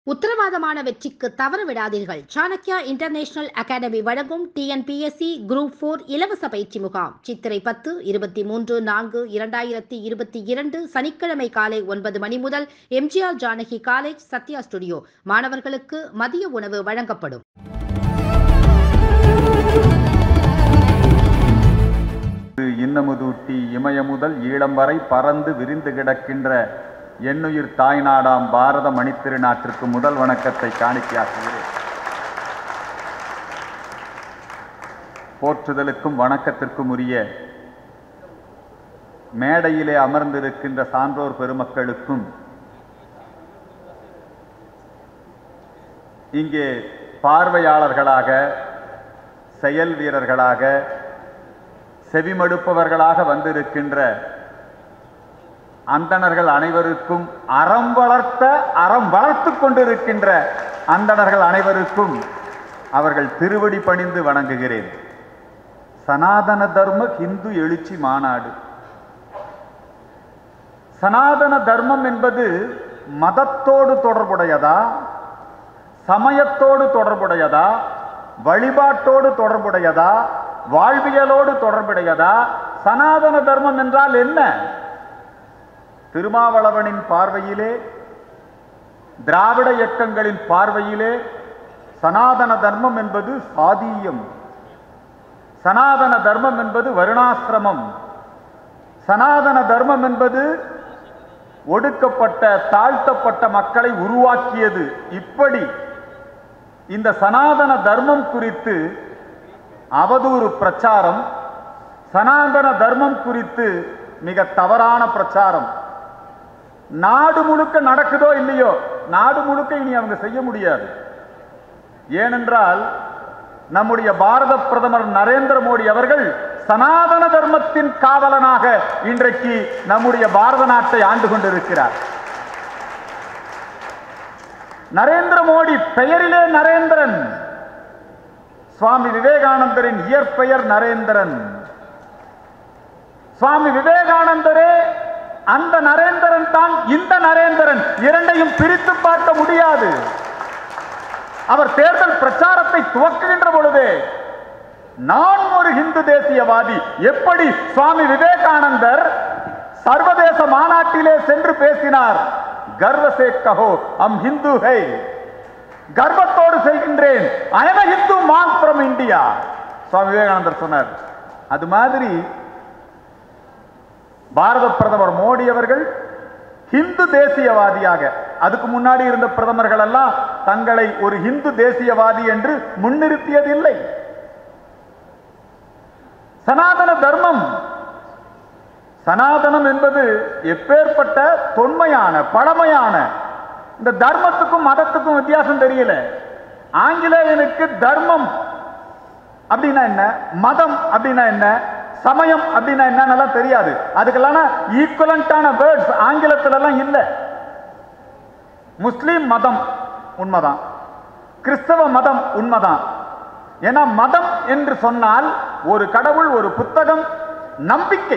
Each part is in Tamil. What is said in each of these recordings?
உத்தரவாதமான வெற்றிக்கு தவற விடாதீர்கள் சாணக்யா இன்டர்நேஷனல் அகாடமி வழங்கும் டிஎன்பிஎஸ்சி குரூப் போர் இலவச பயிற்சி முகாம் சித்திரை பத்து இருபத்தி மூன்று நான்கு இரண்டாயிரத்தி இருபத்தி இரண்டு சனிக்கிழமை காலை ஒன்பது மணி முதல் எம்ஜிஆர் ஜானகி காலேஜ் சத்யா ஸ்டுடியோ மாணவர்களுக்கு மதிய உணவு வழங்கப்படும் இன்னமுதூட்டி இமயமுதல் ஈழம் வரை பறந்து விரிந்து கிடக்கின்ற எண்ணுயிர் தாய்நாடாம் பாரத மணித்திருநாட்டிற்கு முதல் வணக்கத்தை காணிக்கையாக்குகிறேன் போற்றுதலுக்கும் வணக்கத்திற்கும் உரிய மேடையிலே அமர்ந்திருக்கின்ற சான்றோர் பெருமக்களுக்கும் இங்கே பார்வையாளர்களாக செயல் வீரர்களாக செவிமடுப்பவர்களாக வந்திருக்கின்ற அந்தணர்கள் அனைவருக்கும் அறம் வளர்த்த அறம் வளர்த்து கொண்டிருக்கின்ற அந்தணர்கள் அனைவருக்கும் அவர்கள் திருவடி பணிந்து வணங்குகிறேன் சனாதன தர்ம ஹிந்து எழுச்சி மாநாடு சனாதன தர்மம் என்பது மதத்தோடு தொடர்புடையதா சமயத்தோடு தொடர்புடையதா வழிபாட்டோடு தொடர்புடையதா வாழ்வியலோடு தொடர்புடையதா சனாதன தர்மம் என்றால் என்ன திருமாவளவனின் பார்வையிலே திராவிட இயக்கங்களின் பார்வையிலே சனாதன தர்மம் என்பது சாதீயம் சனாதன தர்மம் என்பது வருணாசிரமம் சனாதன தர்மம் என்பது ஒடுக்கப்பட்ட தாழ்த்தப்பட்ட மக்களை உருவாக்கியது இப்படி இந்த சனாதன தர்மம் குறித்து அவதூறு பிரச்சாரம் சனாதன தர்மம் குறித்து மிக தவறான பிரச்சாரம் நாடு முழுக்க நடக்குதோ இல்லையோ நாடு முழுக்க இனி அவங்க செய்ய முடியாது ஏனென்றால் நம்முடைய பாரத பிரதமர் நரேந்திர மோடி அவர்கள் சனாதன தர்மத்தின் காவலனாக இன்றைக்கு நம்முடைய பாரத நாட்டை ஆண்டு கொண்டிருக்கிறார் நரேந்திர மோடி பெயரிலே நரேந்திரன் சுவாமி விவேகானந்தரின் இயற்பெயர் நரேந்திரன் சுவாமி விவேகானந்தரே அந்த நரேந்திரன் தான் இந்த நரேந்திரன் இரண்டையும் பிரித்து பார்க்க முடியாது அவர் தேர்தல் பிரச்சாரத்தை துவக்குகின்ற பொழுதே நான் ஒரு இந்து தேசியவாதி எப்படி சுவாமி விவேகானந்தர் சர்வதேச மாநாட்டிலே சென்று பேசினார் கர்வசே கஹோ அம் ஹிந்து ஹை கர்வத்தோடு செல்கின்றேன் I'm Hindu monk from India Swami Vivekanandar சொன்னார் அது மாதிரி பாரத பிரதமர் மோடி அவர்கள் ஹிந்து தேசியவாதியாக அதுக்கு முன்னாடி இருந்த பிரதமர்கள் எல்லாம் தங்களை ஒரு ஹிந்து தேசியவாதி என்று முன்னிறுத்தியதில்லை சனாதன தர்மம் சனாதனம் என்பது எப்பேற்பட்ட தொன்மையான பழமையான இந்த தர்மத்துக்கும் மதத்துக்கும் வித்தியாசம் தெரியல ஆங்கிலேயனுக்கு தர்மம் அப்படின்னா என்ன மதம் அப்படின்னா என்ன சமயம் அப்படின்னா என்னன்னு தெரியாது அதுக்கெல்லாம் ஈக்குவலண்டான வேர்ட்ஸ் ஆங்கிலத்துல எல்லாம் இல்லை முஸ்லீம் மதம் உண்மைதான் கிறிஸ்தவ மதம் உண்மைதான் ஏன்னா மதம் என்று சொன்னால் ஒரு கடவுள் ஒரு புத்தகம் நம்பிக்கை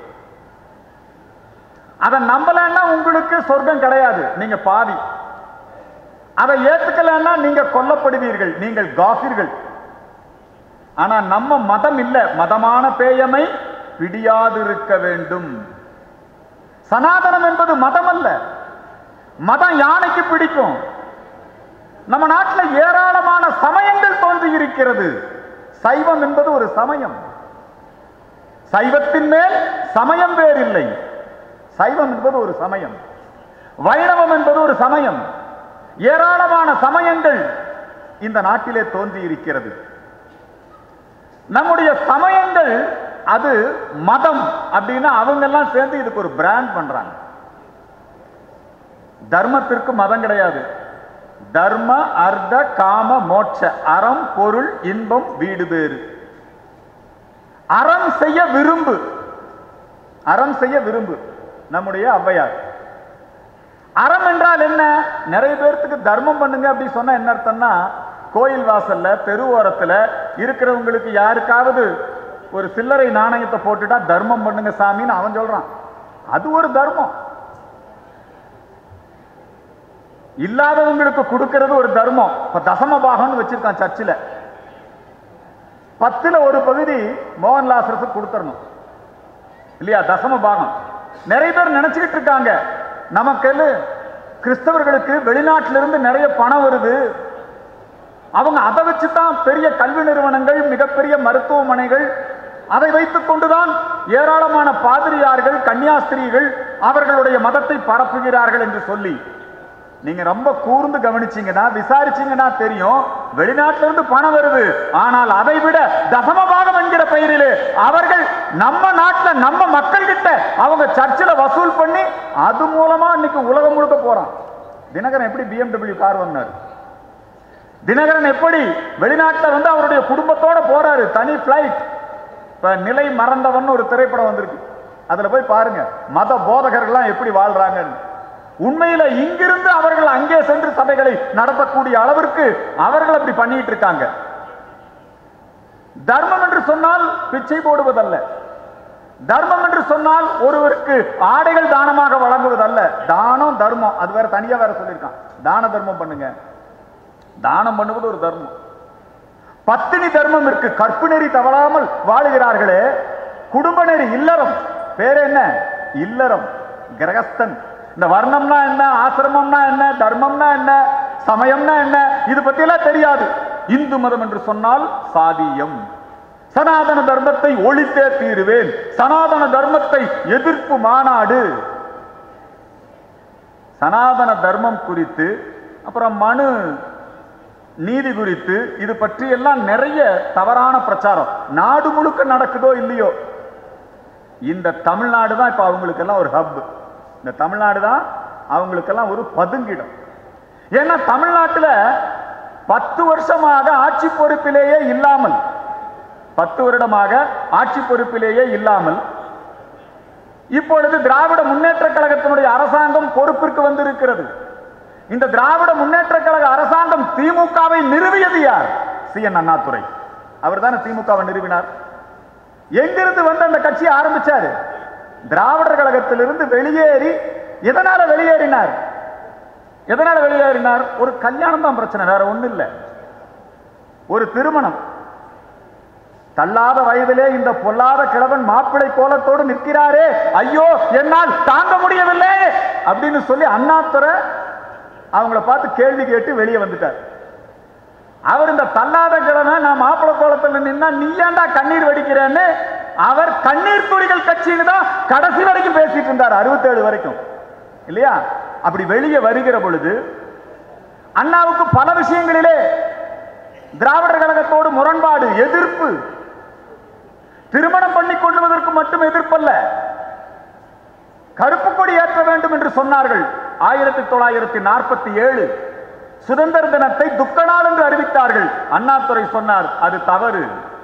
அதை நம்பலன்னா உங்களுக்கு சொர்க்கம் கிடையாது நீங்க பாவி அதை ஏத்துக்கலன்னா நீங்க கொல்லப்படுவீர்கள் நீங்கள் காஃபிர்கள் ஆனா நம்ம மதம் இல்ல மதமான பேயமை பிடியாதிருக்க வேண்டும் சனாதனம் என்பது மதம் அல்ல மதம் யானைக்கு பிடிக்கும் நம்ம நாட்டில் ஏராளமான சமயங்கள் தோன்றி இருக்கிறது சைவம் என்பது ஒரு சமயம் சைவத்தின் மேல் சமயம் வேறில்லை சைவம் என்பது ஒரு சமயம் வைணவம் என்பது ஒரு சமயம் ஏராளமான சமயங்கள் இந்த நாட்டிலே தோன்றி இருக்கிறது நம்முடைய சமயங்கள் அது மதம் அப்படின்னா அவங்க எல்லாம் சேர்ந்து இதுக்கு ஒரு பிராண்ட் பண்றாங்க தர்மத்திற்கு மதம் கிடையாது தர்ம அர்த்த காம மோட்ச அறம் பொருள் இன்பம் வீடு பேறு அறம் செய்ய விரும்பு அறம் செய்ய விரும்பு நம்முடைய ஔவையார் அறம் என்றால் என்ன நிறைய பேர்த்துக்கு தர்மம் பண்ணுங்க அப்படி சொன்னா என்ன அர்த்தம்னா கோயில் வாசல்ல தெருவோரத்துல இருக்கிறவங்களுக்கு யாருக்காவது ஒரு சில்லறை நாணயத்தை போட்டுட்டா தர்மம் பண்ணுங்க சாமின்னு அவன் சொல்றான் அது ஒரு தர்மம் இல்லாதவங்களுக்கு கொடுக்கிறது ஒரு தர்மம் இப்ப தசம பாகம்னு வச்சிருக்கான் சர்ச்சில் பத்துல ஒரு பகுதி மோகன்லாசரத்துக்கு கொடுத்துடணும் இல்லையா தசம பாகம் நிறைய பேர் நினைச்சுக்கிட்டு இருக்காங்க நமக்கு கிறிஸ்தவர்களுக்கு வெளிநாட்டிலிருந்து நிறைய பணம் வருது அவங்க அதை வச்சு தான் பெரிய கல்வி நிறுவனங்கள் மிகப்பெரிய மருத்துவமனைகள் அதை வைத்துக் கொண்டுதான் ஏராளமான பாதிரியார்கள் கன்னியாஸ்திரிகள் அவர்களுடைய மதத்தை பரப்புகிறார்கள் என்று சொல்லி நீங்க ரொம்ப கூர்ந்து கவனிச்சீங்கன்னா விசாரிச்சீங்கன்னா தெரியும் வெளிநாட்டில இருந்து பணம் வருது ஆனால் அதை விட தசம பாகம் என்கிற பெயரிலே அவர்கள் நம்ம நாட்டுல நம்ம மக்கள் கிட்ட அவங்க சர்ச்சில் வசூல் பண்ணி அது மூலமா இன்னைக்கு உலகம் முழுக்க போறான் தினகரன் எப்படி பிஎம்டபிள்யூ கார் வாங்கினார் தினகரன் எப்படி வெளிநாட்டுல வந்து அவருடைய குடும்பத்தோட போறாரு தனி பிளைட் இப்ப நிலை மறந்தவன் ஒரு திரைப்படம் வந்திருக்கு அதுல போய் பாருங்க மத போதகர்கள்லாம் எப்படி வாழ்றாங்கன்னு உண்மையில இங்கிருந்து அவர்கள் அங்கே சென்று சபைகளை நடத்தக்கூடிய அளவிற்கு அவர்கள் அப்படி பண்ணிட்டு இருக்காங்க தர்மம் என்று சொன்னால் பிச்சை போடுவதல்ல தர்மம் என்று சொன்னால் ஒருவருக்கு ஆடைகள் தானமாக வழங்குவதல்ல தானம் தர்மம் அது வேற தனியா வேற சொல்லியிருக்கான் தான தர்மம் பண்ணுங்க தானம் பண்ணுவது ஒரு தர்மம் பத்தினி தர்மம் இருக்கு கற்பு நெறி தவறாமல் வாழுகிறார்களே குடும்ப நெறி இல்லறம் பேர் என்ன இல்லறம் கிரகஸ்தன் இந்த வர்ணம்னா என்ன ஆசிரமம்னா என்ன தர்மம்னா என்ன சமயம்னா என்ன இது பத்தி எல்லாம் தெரியாது இந்து மதம் என்று சொன்னால் சாதியம் சனாதன தர்மத்தை ஒழித்தே தீருவேன் சனாதன தர்மத்தை எதிர்ப்பு மாநாடு சனாதன தர்மம் குறித்து அப்புறம் மனு நீதி குறித்து இது பற்றி எல்லாம் நிறைய தவறான பிரச்சாரம் நாடு முழுக்க நடக்குதோ இல்லையோ இந்த தமிழ்நாடு தான் இப்ப அவங்களுக்கெல்லாம் ஒரு ஹப் இந்த தமிழ்நாடு தான் அவங்களுக்கெல்லாம் ஒரு பதுங்கிடம் ஏன்னா தமிழ்நாட்டுல பத்து வருஷமாக ஆட்சி பொறுப்பிலேயே இல்லாமல் பத்து வருடமாக ஆட்சி பொறுப்பிலேயே இல்லாமல் இப்பொழுது திராவிட முன்னேற்ற கழகத்தினுடைய அரசாங்கம் பொறுப்பிற்கு வந்திருக்கிறது இந்த திராவிட முன்னேற்ற கழக அரசாங்கம் திமுகவை நிறுவியது யார் சி என் அண்ணாதுரை அவர் தானே திமுகவை நிறுவினார் எங்கிருந்து வந்து அந்த கட்சியை ஆரம்பிச்சாரு திராவிடர் கழகத்திலிருந்து வெளியேறி எதனால வெளியேறினார் எதனால வெளியேறினார் ஒரு கல்யாணம் தான் பிரச்சனை வேற ஒண்ணு இல்ல ஒரு திருமணம் தள்ளாத வயதிலே இந்த பொல்லாத கிழவன் மாப்பிளை கோலத்தோடு நிற்கிறாரே ஐயோ என்னால் தாங்க முடியவில்லை அப்படின்னு சொல்லி அண்ணாத்துறை அவங்கள பார்த்து கேள்வி கேட்டு வெளியே வந்துட்டார் அவர் இந்த தள்ளாத கிழமை நான் மாப்பிளை கோலத்தில் நின்னா நீ ஏன்டா கண்ணீர் வடிக்கிறேன்னு அவர் கண்ணீர் துளிகள் கட்சின்னு தான் கடைசி வரைக்கும் பேசிட்டு இருந்தார் அறுபத்தேழு வரைக்கும் இல்லையா அப்படி வெளியே வருகிற பொழுது அண்ணாவுக்கு பல விஷயங்களிலே திராவிடர் கழகத்தோடு முரண்பாடு எதிர்ப்பு திருமணம் பண்ணி கொள்வதற்கு மட்டும் எதிர்ப்பல்ல கருப்பு கொடி ஏற்ற வேண்டும் என்று சொன்னார்கள் ஆயிரத்தி தொள்ளாயிரத்தி நாற்பத்தி ஏழு சுதந்திர தினத்தை துக்க நாள் என்று அறிவித்தார்கள் அண்ணாதுரை சொன்னார் அது தவறு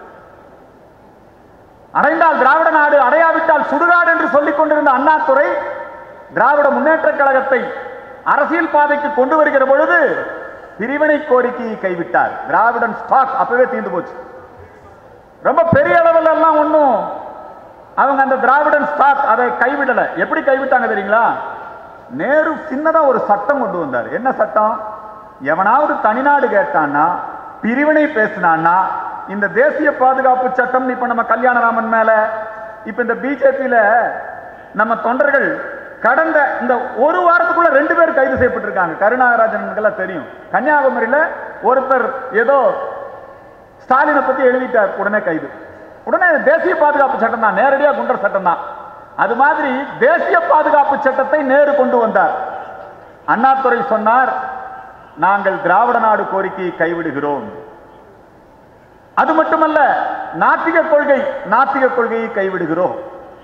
அடைந்தால் திராவிட நாடு அடையாவிட்டால் சுடுகாடு என்று சொல்லிக் கொண்டிருந்த அண்ணாதுரை திராவிட முன்னேற்ற கழகத்தை அரசியல் பாதைக்கு கொண்டு வருகிற பொழுது பிரிவினை கோரிக்கையை கைவிட்டார் திராவிடன் ஸ்டாக் அப்பவே தீர்ந்து போச்சு ரொம்ப பெரிய அளவில் எல்லாம் ஒன்றும் அவங்க அந்த திராவிடன் ஸ்டாக் அதை கைவிடல எப்படி கைவிட்டாங்க தெரியுங்களா நேரு சின்னதா ஒரு சட்டம் கொண்டு வந்தார் என்ன சட்டம் எவனாவது தனிநாடு கேட்டான்னா பிரிவினை பேசினான்னா இந்த தேசிய பாதுகாப்பு சட்டம் இப்ப நம்ம கல்யாணராமன் மேல இப்ப இந்த பிஜேபியில நம்ம தொண்டர்கள் கடந்த இந்த ஒரு வாரத்துக்குள்ள ரெண்டு பேர் கைது செய்யப்பட்டிருக்காங்க கருணாகராஜனுக்கெல்லாம் தெரியும் கன்னியாகுமரியில ஒருத்தர் ஏதோ ஸ்டாலினை பத்தி எழுதிட்டார் உடனே கைது உடனே தேசிய பாதுகாப்பு சட்டம் தான் நேரடியா குண்டர் சட்டம் தான் அது மாதிரி தேசிய பாதுகாப்பு சட்டத்தை நேரு கொண்டு வந்தார் அண்ணாதுரை சொன்னார் நாங்கள் திராவிட நாடு கோரிக்கையை கைவிடுகிறோம் அது மட்டுமல்ல நாத்திக கொள்கை நாத்திக கொள்கையை கைவிடுகிறோம்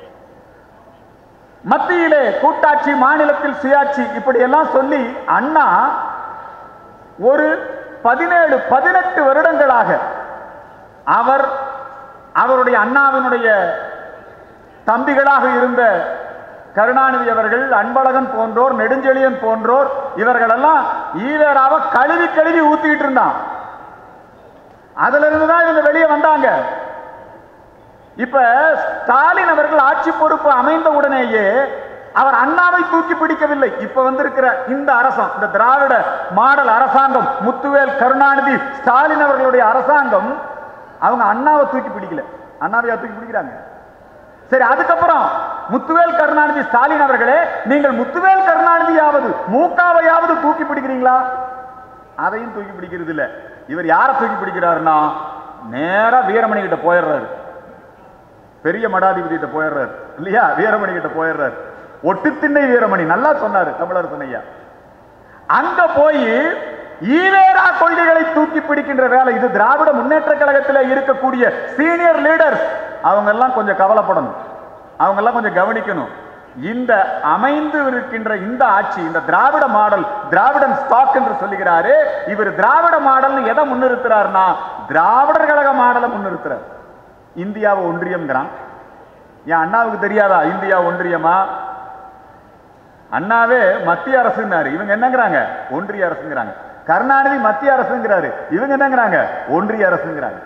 மத்தியிலே கூட்டாட்சி மாநிலத்தில் சுயாட்சி இப்படி எல்லாம் சொல்லி அண்ணா ஒரு பதினேழு பதினெட்டு வருடங்களாக அவர் அவருடைய அண்ணாவினுடைய தம்பிகளாக இருந்த கருணாநிதி அவர்கள் அன்பழகன் போன்றோர் நெடுஞ்செழியன் போன்றோர் இவர்களெல்லாம் ஈவேராவை கழுவி கழுவி ஊத்திட்டு இருந்தான் அதுல இருந்து தான் இவங்க வெளியே வந்தாங்க இப்ப ஸ்டாலின் அவர்கள் ஆட்சி பொறுப்பு அமைந்த உடனேயே அவர் அண்ணாவை தூக்கி பிடிக்கவில்லை இப்ப வந்திருக்கிற இந்த அரசம் இந்த திராவிட மாடல் அரசாங்கம் முத்துவேல் கருணாநிதி ஸ்டாலின் அவர்களுடைய அரசாங்கம் அவங்க அண்ணாவை தூக்கி பிடிக்கல அண்ணாவையா தூக்கி பிடிக்கிறாங்க சரி அதுக்கப்புறம் முத்துவேல் கருணாநிதி ஸ்டாலின் அவர்களே நீங்கள் முத்துவேல் கருணாநிதியாவது மூக்காவையாவது தூக்கி பிடிக்கிறீங்களா அதையும் தூக்கி பிடிக்கிறது இல்ல இவர் யாரை தூக்கி பிடிக்கிறாருன்னா நேரா வீரமணி கிட்ட போயிடுறாரு பெரிய மடாதிபதி கிட்ட போயிடுறாரு இல்லையா வீரமணி கிட்ட போயிடுறாரு ஒட்டு திண்ணை வீரமணி நல்லா சொன்னாரு தமிழரசன் ஐயா அங்க போய் ஈவேரா கொள்கைகளை தூக்கி பிடிக்கின்ற வேலை இது திராவிட முன்னேற்ற கழகத்தில் இருக்கக்கூடிய சீனியர் லீடர்ஸ் அவங்க எல்லாம் கொஞ்சம் கவலைப்படணும் அவங்க எல்லாம் கொஞ்சம் கவனிக்கணும் இந்த அமைந்து இருக்கின்ற இந்த ஆட்சி இந்த திராவிட மாடல் திராவிடன் ஸ்டாக் என்று சொல்லுகிறாரு இவர் திராவிட மாடல் எதை முன்னிறுத்துறாருன்னா திராவிடர் கழக மாடலை முன்னிறுத்துறார் இந்தியாவை ஒன்றியம்ங்கிறான் என் அண்ணாவுக்கு தெரியாதா இந்தியா ஒன்றியமா அண்ணாவே மத்திய அரசுங்கிறாரு இவங்க என்னங்கிறாங்க ஒன்றிய அரசுங்கிறாங்க கருணாநிதி மத்திய அரசுங்கிறாரு இவங்க என்னங்கிறாங்க ஒன்றிய அரசுங்கிறாங்க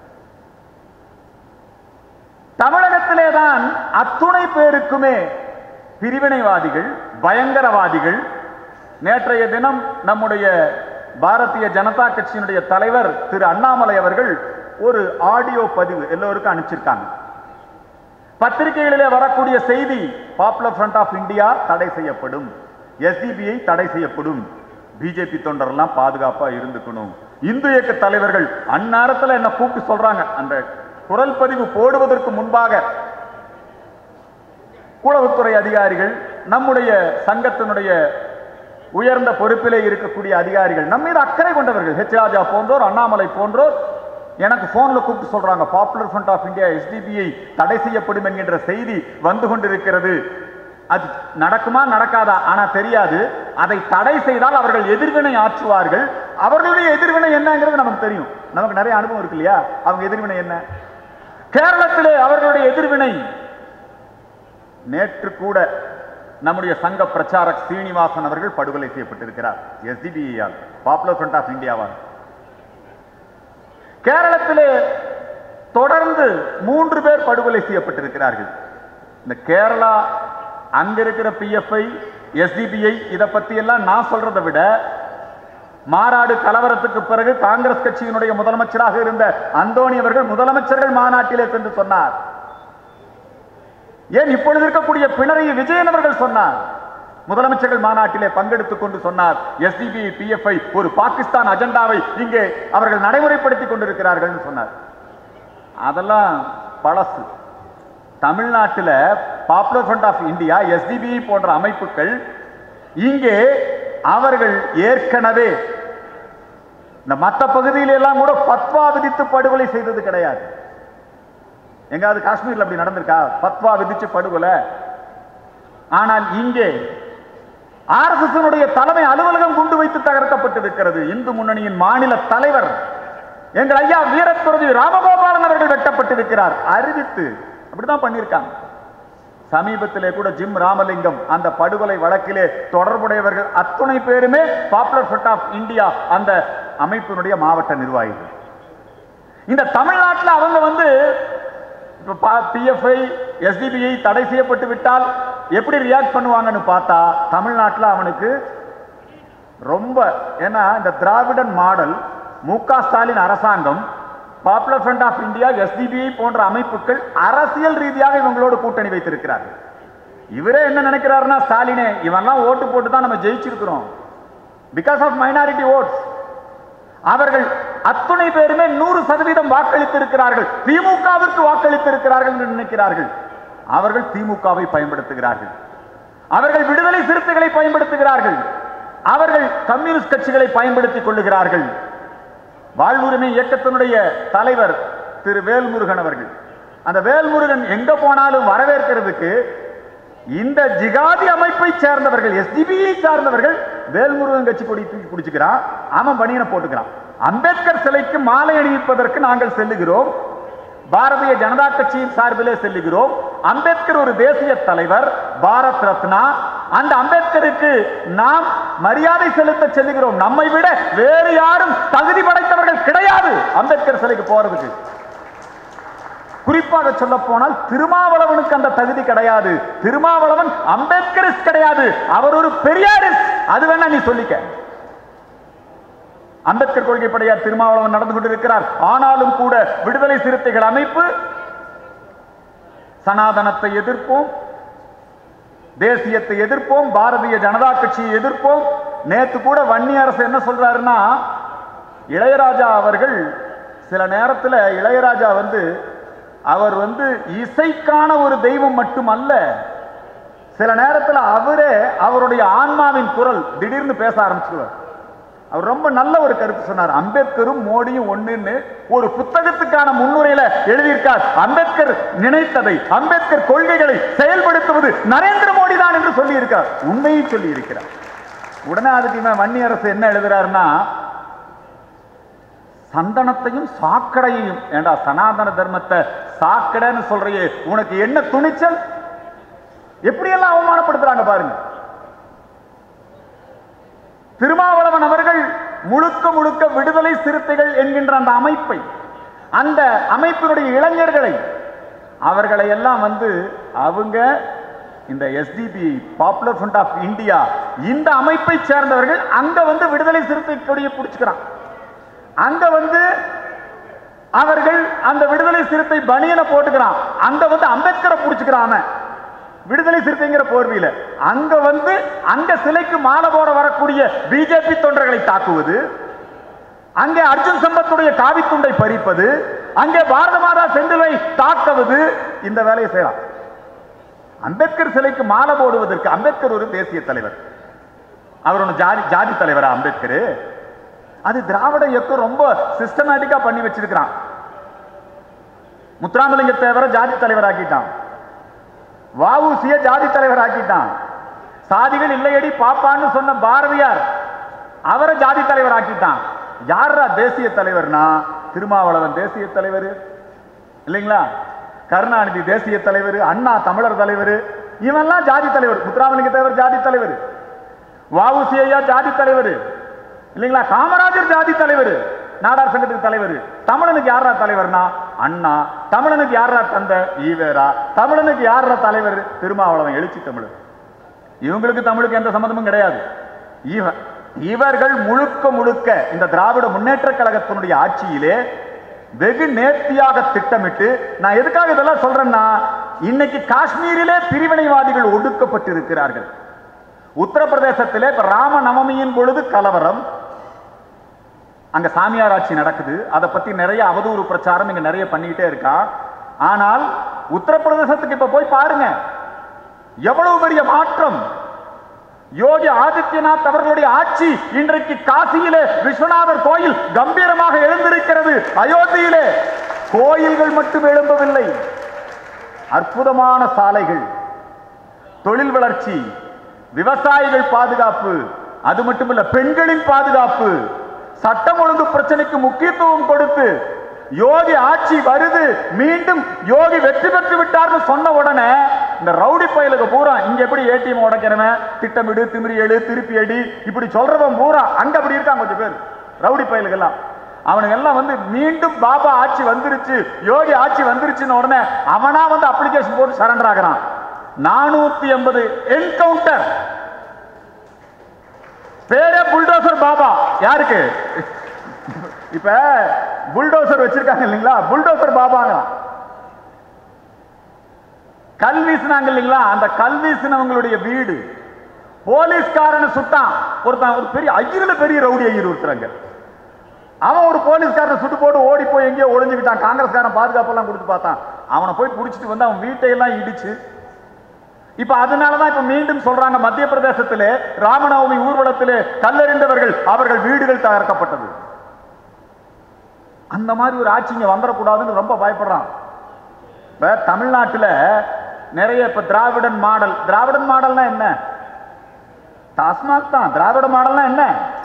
தமிழகத்திலே தான் அத்துணை பேருக்குமே பிரிவினைவாதிகள் பயங்கரவாதிகள் நேற்றைய தினம் நம்முடைய பாரதிய ஜனதா கட்சியினுடைய தலைவர் திரு அண்ணாமலை அவர்கள் ஒரு ஆடியோ பதிவு எல்லோருக்கும் அனுப்பிச்சிருக்காங்க பத்திரிகைகளிலே வரக்கூடிய செய்தி பாப்புலர் ஃப்ரண்ட் ஆஃப் இந்தியா தடை செய்யப்படும் எஸ்டிபிஐ தடை செய்யப்படும் பிஜேபி தொண்டரெல்லாம் பாதுகாப்பா இருந்துக்கணும் இந்து இயக்க தலைவர்கள் அந்நேரத்துல என்ன கூப்பிட்டு சொல்றாங்க அந்த குரல் பதிவு போடுவதற்கு முன்பாக உளவுத்துறை அதிகாரிகள் நம்முடைய சங்கத்தினுடைய உயர்ந்த பொறுப்பிலே இருக்கக்கூடிய அதிகாரிகள் நம்ம மீது அக்கறை கொண்டவர்கள் ஹெச் ராஜா போன்றோர் அண்ணாமலை போன்றோர் எனக்கு போன்ல கூப்பிட்டு சொல்றாங்க popular front of India SDPI தடை செய்யப்படும் என்கின்ற செய்தி வந்து கொண்டிருக்கிறது அது நடக்குமா நடக்காதா ஆனா தெரியாது அதை தடை செய்தால் அவர்கள் எதிர்வினை ஆற்றுவார்கள் அவர்களுடைய எதிர்வினை என்னங்கிறது நமக்கு தெரியும் நமக்கு நிறைய அனுபவம் இருக்கு இல்லையா அவங்க எதிர்வினை என்ன கேரளத்திலே அவர்களுடைய எதிர்வினை நேற்று கூட நம்முடைய சங்க பிரச்சாரக் சீனிவாசன் அவர்கள் படுகொலை செய்யப்பட்டிருக்கிறார் எஸ்டிபிஆர் பாப்புலர் ஃப்ரண்ட் ஆஃப் இந்தியாவால் கேரளத்திலே தொடர்ந்து மூன்று பேர் படுகொலை செய்யப்பட்டிருக்கிறார்கள் இந்த கேரளா அங்க இருக்கிற பிஎஃப்ஐ எஸ்டிபிஐ இதை பத்தி எல்லாம் நான் சொல்றதை விட மாநாடு கலவரத்துக்கு பிறகு காங்கிரஸ் கட்சியினுடைய முதலமைச்சராக இருந்த அந்தோணி அவர்கள் முதலமைச்சர்கள் மாநாட்டிலே சென்று சொன்னார் ஏன் இப்பொழுது இருக்கக்கூடிய பினரையை விஜயன் அவர்கள் சொன்னார் முதலமைச்சர்கள் மாநாட்டிலே பங்கெடுத்துக் கொண்டு சொன்னார் எஸ்டிபி பிஎஃப்ஐ ஒரு பாகிஸ்தான் அஜெண்டாவை இங்கே அவர்கள் நடைமுறைப்படுத்திக் கொண்டிருக்கிறார்கள் சொன்னார் அதெல்லாம் பழசு தமிழ்நாட்டில் popular front of India SDP போன்ற அமைப்புகள் இங்கே அவர்கள் ஏற்கனவே இந்த மற்ற பகுதியில எல்லாம் கூட பத்வா விதித்து படுகொலை செய்தது கிடையாது எங்காவது காஷ்மீர்ல அப்படி நடந்திருக்கா பத்வா விதிச்சு படுகொலை ஆனால் இங்கே ஆர்எஸ்எஸ் தலைமை அலுவலகம் குண்டு வைத்து தகர்க்கப்பட்டிருக்கிறது இந்து முன்னணியின் மாநில தலைவர் எங்கள் ஐயா வீரத்துறவி ராமகோபாலன் அவர்கள் வெட்டப்பட்டிருக்கிறார் அறிவித்து அப்படிதான் பண்ணியிருக்காங்க சமீபத்திலே கூட ஜிம் ராமலிங்கம் அந்த படுகொலை வழக்கிலே தொடர்புடையவர்கள் அத்துணை பேருமே பாப்புலர் ஃப்ரண்ட் ஆஃப் இந்தியா அந்த அமைப்பினுடைய மாவட்ட நிர்வாகிகள் இந்த தமிழ்நாட்டில் அவங்க வந்து பிஎஃப்ஐ எஸ்டிபிஐ தடை செய்யப்பட்டு விட்டால் எப்படி ரியாக்ட் பண்ணுவாங்கன்னு பார்த்தா தமிழ்நாட்டில் அவனுக்கு ரொம்ப ஏன்னா இந்த திராவிடன் மாடல் மு க ஸ்டாலின் அரசாங்கம் popular front of India SDPI போன்ற அமைப்புகள் அரசியல் ரீதியாக இவங்களோடு கூட்டணி வைத்திருக்கிறார்கள் இவரே என்ன நினைக்கிறாருன்னா ஸ்டாலினே இவன்லாம் ஓட்டு போட்டு தான் நம்ம ஜெயிச்சிருக்கிறோம் பிகாஸ் ஆஃப் மைனாரிட்டி ஓட்ஸ் அவர்கள் அத்துணை பேருமே நூறு சதவீதம் வாக்களித்திருக்கிறார்கள் திமுகவிற்கு வாக்களித்திருக்கிறார்கள் என்று நினைக்கிறார்கள் அவர்கள் திமுகவை பயன்படுத்துகிறார்கள் அவர்கள் விடுதலை சிறுத்தைகளை பயன்படுத்துகிறார்கள் அவர்கள் கம்யூனிஸ்ட் கட்சிகளை பயன்படுத்திக் கொள்ளுகிறார்கள் வாழ்வுரிமை இயக்கத்தினுடைய தலைவர் திரு வேல்முருகன் அவர்கள் அந்த வேல்முருகன் எங்க போனாலும் வரவேற்கிறதுக்கு இந்த ஜிகாதி அமைப்பை சேர்ந்தவர்கள் எஸ்டிபியை சார்ந்தவர்கள் வேல்முருகன் கட்சி கொடி தூக்கி பிடிச்சுக்கிறான் அவன் பணியனை போட்டுக்கிறான் அம்பேத்கர் சிலைக்கு மாலை அணிவிப்பதற்கு நாங்கள் செல்லுகிறோம் பாரதிய ஜனதா கட்சியின் சார்பிலே செல்லுகிறோம் அம்பேத்கர் ஒரு தேசிய தலைவர் பாரத் ரத்னா அந்த அம்பேத்கருக்கு நாம் மரியாதை செலுத்த செல்லுகிறோம் நம்மை விட வேறு யாரும் தகுதி படைத்தவர்கள் கிடையாது அம்பேத்கர் சிலைக்கு போறதுக்கு குறிப்பாக சொல்ல போனால் திருமாவளவனுக்கு அந்த தகுதி கிடையாது திருமாவளவன் அம்பேத்கரிஸ்ட் கிடையாது அவர் ஒரு பெரியாரிஸ்ட் அது வேணா நீ சொல்லிக்க அம்பேத்கர் கொள்கைப்படையார் திருமாவளவன் நடந்து கொண்டிருக்கிறார் ஆனாலும் கூட விடுதலை சிறுத்தைகள் அமைப்பு சனாதனத்தை எதிர்ப்போம் தேசியத்தை எதிர்ப்போம் பாரதிய ஜனதா கட்சியை எதிர்ப்போம் நேத்து கூட வன்னி அரசு என்ன சொல்றாருன்னா இளையராஜா அவர்கள் சில நேரத்துல இளையராஜா வந்து அவர் வந்து இசைக்கான ஒரு தெய்வம் மட்டுமல்ல சில நேரத்துல அவரே அவருடைய ஆன்மாவின் குரல் திடீர்னு பேச ஆரம்பிச்சிருவார் அவர் ரொம்ப நல்ல ஒரு கருத்து சொன்னார் அம்பேத்கரும் மோடியும் ஒண்ணுன்னு ஒரு புத்தகத்துக்கான முன்னுரையில எழுதியிருக்கார் அம்பேத்கர் நினைத்ததை அம்பேத்கர் கொள்கைகளை செயல்படுத்துவது நரேந்திர மோடி தான் என்று சொல்லி இருக்கார் உண்மையை சொல்லி இருக்கிறார் உடனே அதுக்கு இவன் வன்னி அரசு என்ன எழுதுறாருன்னா சந்தனத்தையும் சாக்கடையையும் ஏண்டா சனாதன தர்மத்தை சாக்கடைன்னு சொல்றியே உனக்கு என்ன துணிச்சல் எப்படியெல்லாம் அவமானப்படுத்துறாங்க பாருங்க திருமாவளவன் அவர்கள் முழுக்க முழுக்க விடுதலை சிறுத்தைகள் என்கின்ற அந்த அமைப்பை அந்த அமைப்பினுடைய இளைஞர்களை அவர்களை எல்லாம் வந்து அவங்க இந்த SDP popular front of India இந்த அமைப்பை சேர்ந்தவர்கள் அங்க வந்து விடுதலை சிறுத்தை கொடியை பிடிச்சுக்கிறான் அங்க வந்து அவர்கள் அந்த விடுதலை சிறுத்தை பனியனை போட்டுக்கிறான் அங்க வந்து அம்பேத்கரை பிடிச்சுக்கிறான் அவன் விடுதலை சிறுத்தைங்கிற போர்வையில அங்க வந்து அங்க சிலைக்கு மாலை போட வரக்கூடிய பிஜேபி தொண்டர்களை தாக்குவது அங்கே அர்ஜுன் சம்பத்துடைய காவித்துண்டை பறிப்பது அங்கே பாரத மாதா செந்திலை தாக்குவது இந்த வேலையை செய்யலாம் அம்பேத்கர் சிலைக்கு மாலை போடுவதற்கு அம்பேத்கர் ஒரு தேசிய தலைவர் அவர் ஒன்று ஜாதி ஜாதி தலைவரா அம்பேத்கர் அது திராவிட இயக்கம் ரொம்ப சிஸ்டமேட்டிக்கா பண்ணி வச்சிருக்கிறான் முத்துராமலிங்க தேவரை ஜாதி தலைவராக்கிட்டான் வஉசிய ஜாதி தலைவர் ஆக்கிட்டான் சாதிகள் இல்லையடி பாப்பான்னு சொன்ன பாரதியார் அவரை ஜாதி தலைவர் ஆக்கிட்டான் யாரா தேசிய தலைவர்னா திருமாவளவன் தேசிய தலைவர் இல்லைங்களா கருணாநிதி தேசிய தலைவர் அண்ணா தமிழர் தலைவர் இவன்லாம் ஜாதி தலைவர் முத்துராமலிங்க தேவர் ஜாதி தலைவர் வஉசி ஐயா ஜாதி தலைவர் இல்லைங்களா காமராஜர் ஜாதி தலைவர் நாடார் சங்கத்துக்கு தலைவர் தமிழனுக்கு யாரா தலைவர்னா அண்ணா தமிழனுக்கு யாரா தந்த ஈவேரா தமிழனுக்கு யாரா தலைவர் திருமாவளவன் எழுச்சி தமிழர் இவங்களுக்கு தமிழுக்கு எந்த சம்மந்தமும் கிடையாது இவ இவர்கள் முழுக்க முழுக்க இந்த திராவிட முன்னேற்ற கழகத்தினுடைய ஆட்சியிலே வெகு நேர்த்தியாக திட்டமிட்டு நான் எதுக்காக இதெல்லாம் சொல்றேன்னா இன்னைக்கு காஷ்மீரிலே பிரிவினைவாதிகள் ஒடுக்கப்பட்டு இருக்கிறார்கள் உத்தரப்பிரதேசத்திலே இப்ப ராம நவமியின் பொழுது கலவரம் அங்க சாமியார் ஆட்சி நடக்குது அதை பத்தி நிறைய அவதூறு பிரச்சாரம் இங்க நிறைய பண்ணிக்கிட்டே இருக்கா ஆனால் உத்தரப்பிரதேசத்துக்கு இப்ப போய் பாருங்க எவ்வளவு பெரிய மாற்றம் யோகி ஆதித்யநாத் அவர்களுடைய ஆட்சி இன்றைக்கு காசியிலே விஸ்வநாதர் கோயில் கம்பீரமாக எழுந்திருக்கிறது அயோத்தியிலே கோயில்கள் மட்டும் எழும்பவில்லை அற்புதமான சாலைகள் தொழில் வளர்ச்சி விவசாயிகள் பாதுகாப்பு அது மட்டுமல்ல பெண்களின் பாதுகாப்பு சட்டம் ஒழுங்கு பிரச்சனைக்கு முக்கியத்துவம் கொடுத்து யோகி ஆட்சி வருது மீண்டும் யோகி வெற்றி பெற்று விட்டார்னு சொன்ன உடனே இந்த ரவுடி பயலுக்கு பூரா இங்க எப்படி ஏடிஎம் உடைக்கிறவன் திட்டமிடு திமிரி எடு திருப்பி அடி இப்படி சொல்றவன் பூரா அங்க அப்படி இருக்கான் கொஞ்சம் பேர் ரவுடி பயலுக்கெல்லாம் அவனுங்க எல்லாம் வந்து மீண்டும் பாபா ஆட்சி வந்துருச்சு யோகி ஆட்சி வந்துருச்சுன்னு உடனே அவனா வந்து அப்ளிகேஷன் போட்டு சரண்டர் ஆகிறான் நானூத்தி எண்பது என்கவுண்டர் பேரே புல்டோசர் பாபா யாருக்கு இப்ப புல்டோசர் வச்சிருக்காங்க இல்லைங்களா புல்டோசர் பாபாங்க கல் வீசினாங்க இல்லைங்களா அந்த கல் வீசினவங்களுடைய வீடு போலீஸ்காரனை சுட்டான் ஒருத்தன் ஒரு பெரிய ஐயர்ல பெரிய ரவுடி ஐயர் ஒருத்தரங்க அவன் ஒரு போலீஸ்காரனை சுட்டு போட்டு ஓடி போய் எங்கேயோ ஒளிஞ்சுக்கிட்டான் காங்கிரஸ்காரன் பாதுகாப்பெல்லாம் கொடுத்து பார்த்தான் அவனை போய் பிடிச்சிட்டு வந்து அவன் வீட்டையெல்லாம் இடிச்சு இப்ப அதனாலதான் இப்ப மீண்டும் சொல்றாங்க மத்திய பிரதேசத்திலே ராமநவமி ஊர்வலத்திலே கல்லறிந்தவர்கள் அவர்கள் வீடுகள் தகர்க்கப்பட்டது அந்த மாதிரி ஒரு ஆட்சி இங்க வந்துடக்கூடாதுன்னு ரொம்ப பயப்படுறான் இப்ப தமிழ்நாட்டுல நிறைய இப்ப திராவிடன் மாடல் திராவிடன் மாடல்னா என்ன டாஸ்மாக் தான் திராவிட மாடல்னா என்ன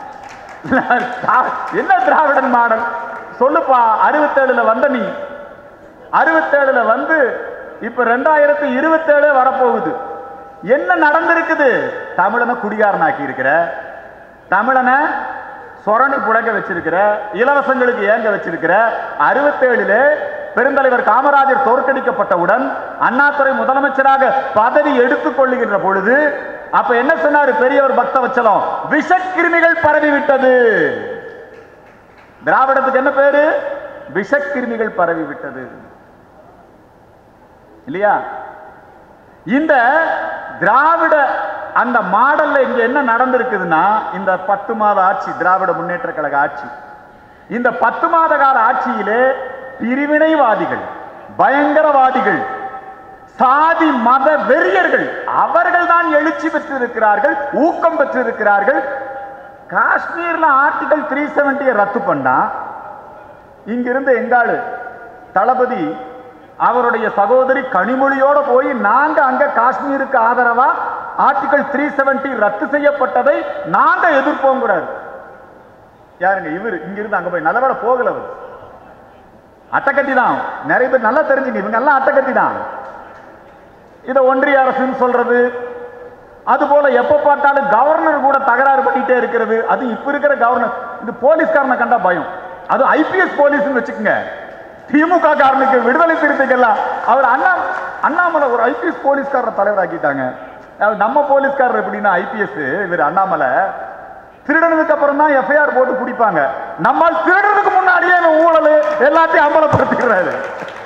என்ன திராவிடன் மாடல் சொல்லுப்பா அறுபத்தேழுல வந்த நீ அறுபத்தேழுல வந்து இப்ப ரெண்டாயிரத்தி இருபத்தேழு வரப்போகுது என்ன நடந்திருக்குது தமிழனை குடிகாரனாக்கி இருக்கிற தமிழனை சொரணி புழங்க வச்சிருக்கிற இலவசங்களுக்கு ஏங்க வச்சிருக்கிற அறுபத்தேழுல பெருந்தலைவர் காமராஜர் தோற்கடிக்கப்பட்டவுடன் அண்ணாதுரை முதலமைச்சராக பதவி எடுத்துக் கொள்ளுகின்ற பொழுது அப்ப என்ன சொன்னாரு பெரியவர் பக்தவச்சலம் விஷக்கிருமிகள் பரவி விட்டது திராவிடத்துக்கு என்ன பேரு விஷக்கிருமிகள் பரவி விட்டது இல்லையா இந்த திராவிட அந்த மாடல்ல இங்க என்ன நடந்திருக்குதுன்னா இந்த பத்து மாத ஆட்சி திராவிட முன்னேற்ற கழக ஆட்சி இந்த பத்து மாத கால ஆட்சியிலே பிரிவினைவாதிகள் பயங்கரவாதிகள் சாதி மத வெறியர்கள் அவர்கள் தான் எழுச்சி பெற்றிருக்கிறார்கள் ஊக்கம் பெற்றிருக்கிறார்கள் காஷ்மீர்ல ஆர்டிகல் த்ரீ செவன்டியை ரத்து பண்ணா இங்கிருந்து எங்காளு தளபதி அவருடைய சகோதரி கனிமொழியோட போய் நாங்க அங்க காஷ்மீருக்கு ஆதரவா ஆர்டிகல் த்ரீ செவன்டி ரத்து செய்யப்பட்டதை நாங்க எதிர்ப்போம் கூடாது யாருங்க இவர் இங்கிருந்து அங்க போய் நல்லவேளை போகல அவர் அட்டக்கட்டி தான் நிறைய பேர் நல்லா தெரிஞ்சுங்க இவங்க எல்லாம் அட்டக்கட்டி தான் இதை ஒன்றிய அரசுன்னு சொல்றது அது போல எப்ப பார்த்தாலும் கவர்னர் கூட தகராறு பண்ணிட்டே இருக்கிறது அது இப்ப இருக்கிற கவர்னர் இந்த போலீஸ்காரனை கண்டா பயம் அது ஐபிஎஸ் போலீஸ்னு வச்சுக்கோங்க திமுக காரனுக்கு விடுதலை சிறுத்தைகள்லாம் அவர் அண்ணா அண்ணாமலை ஒரு ஐபிஎஸ் போலீஸ்காரரை தலைவராக்கிட்டாங்க அதாவது நம்ம போலீஸ்காரர் எப்படின்னா ஐபிஎஸ் இவர் அண்ணாமலை திருடனதுக்கு அப்புறம் தான் எஃப்ஐஆர் போட்டு பிடிப்பாங்க நம்ம திருடனுக்கு முன்னாடியே இந்த ஊழல் எல்லாத்தையும் அம்பலப்படுத்திடுறாரு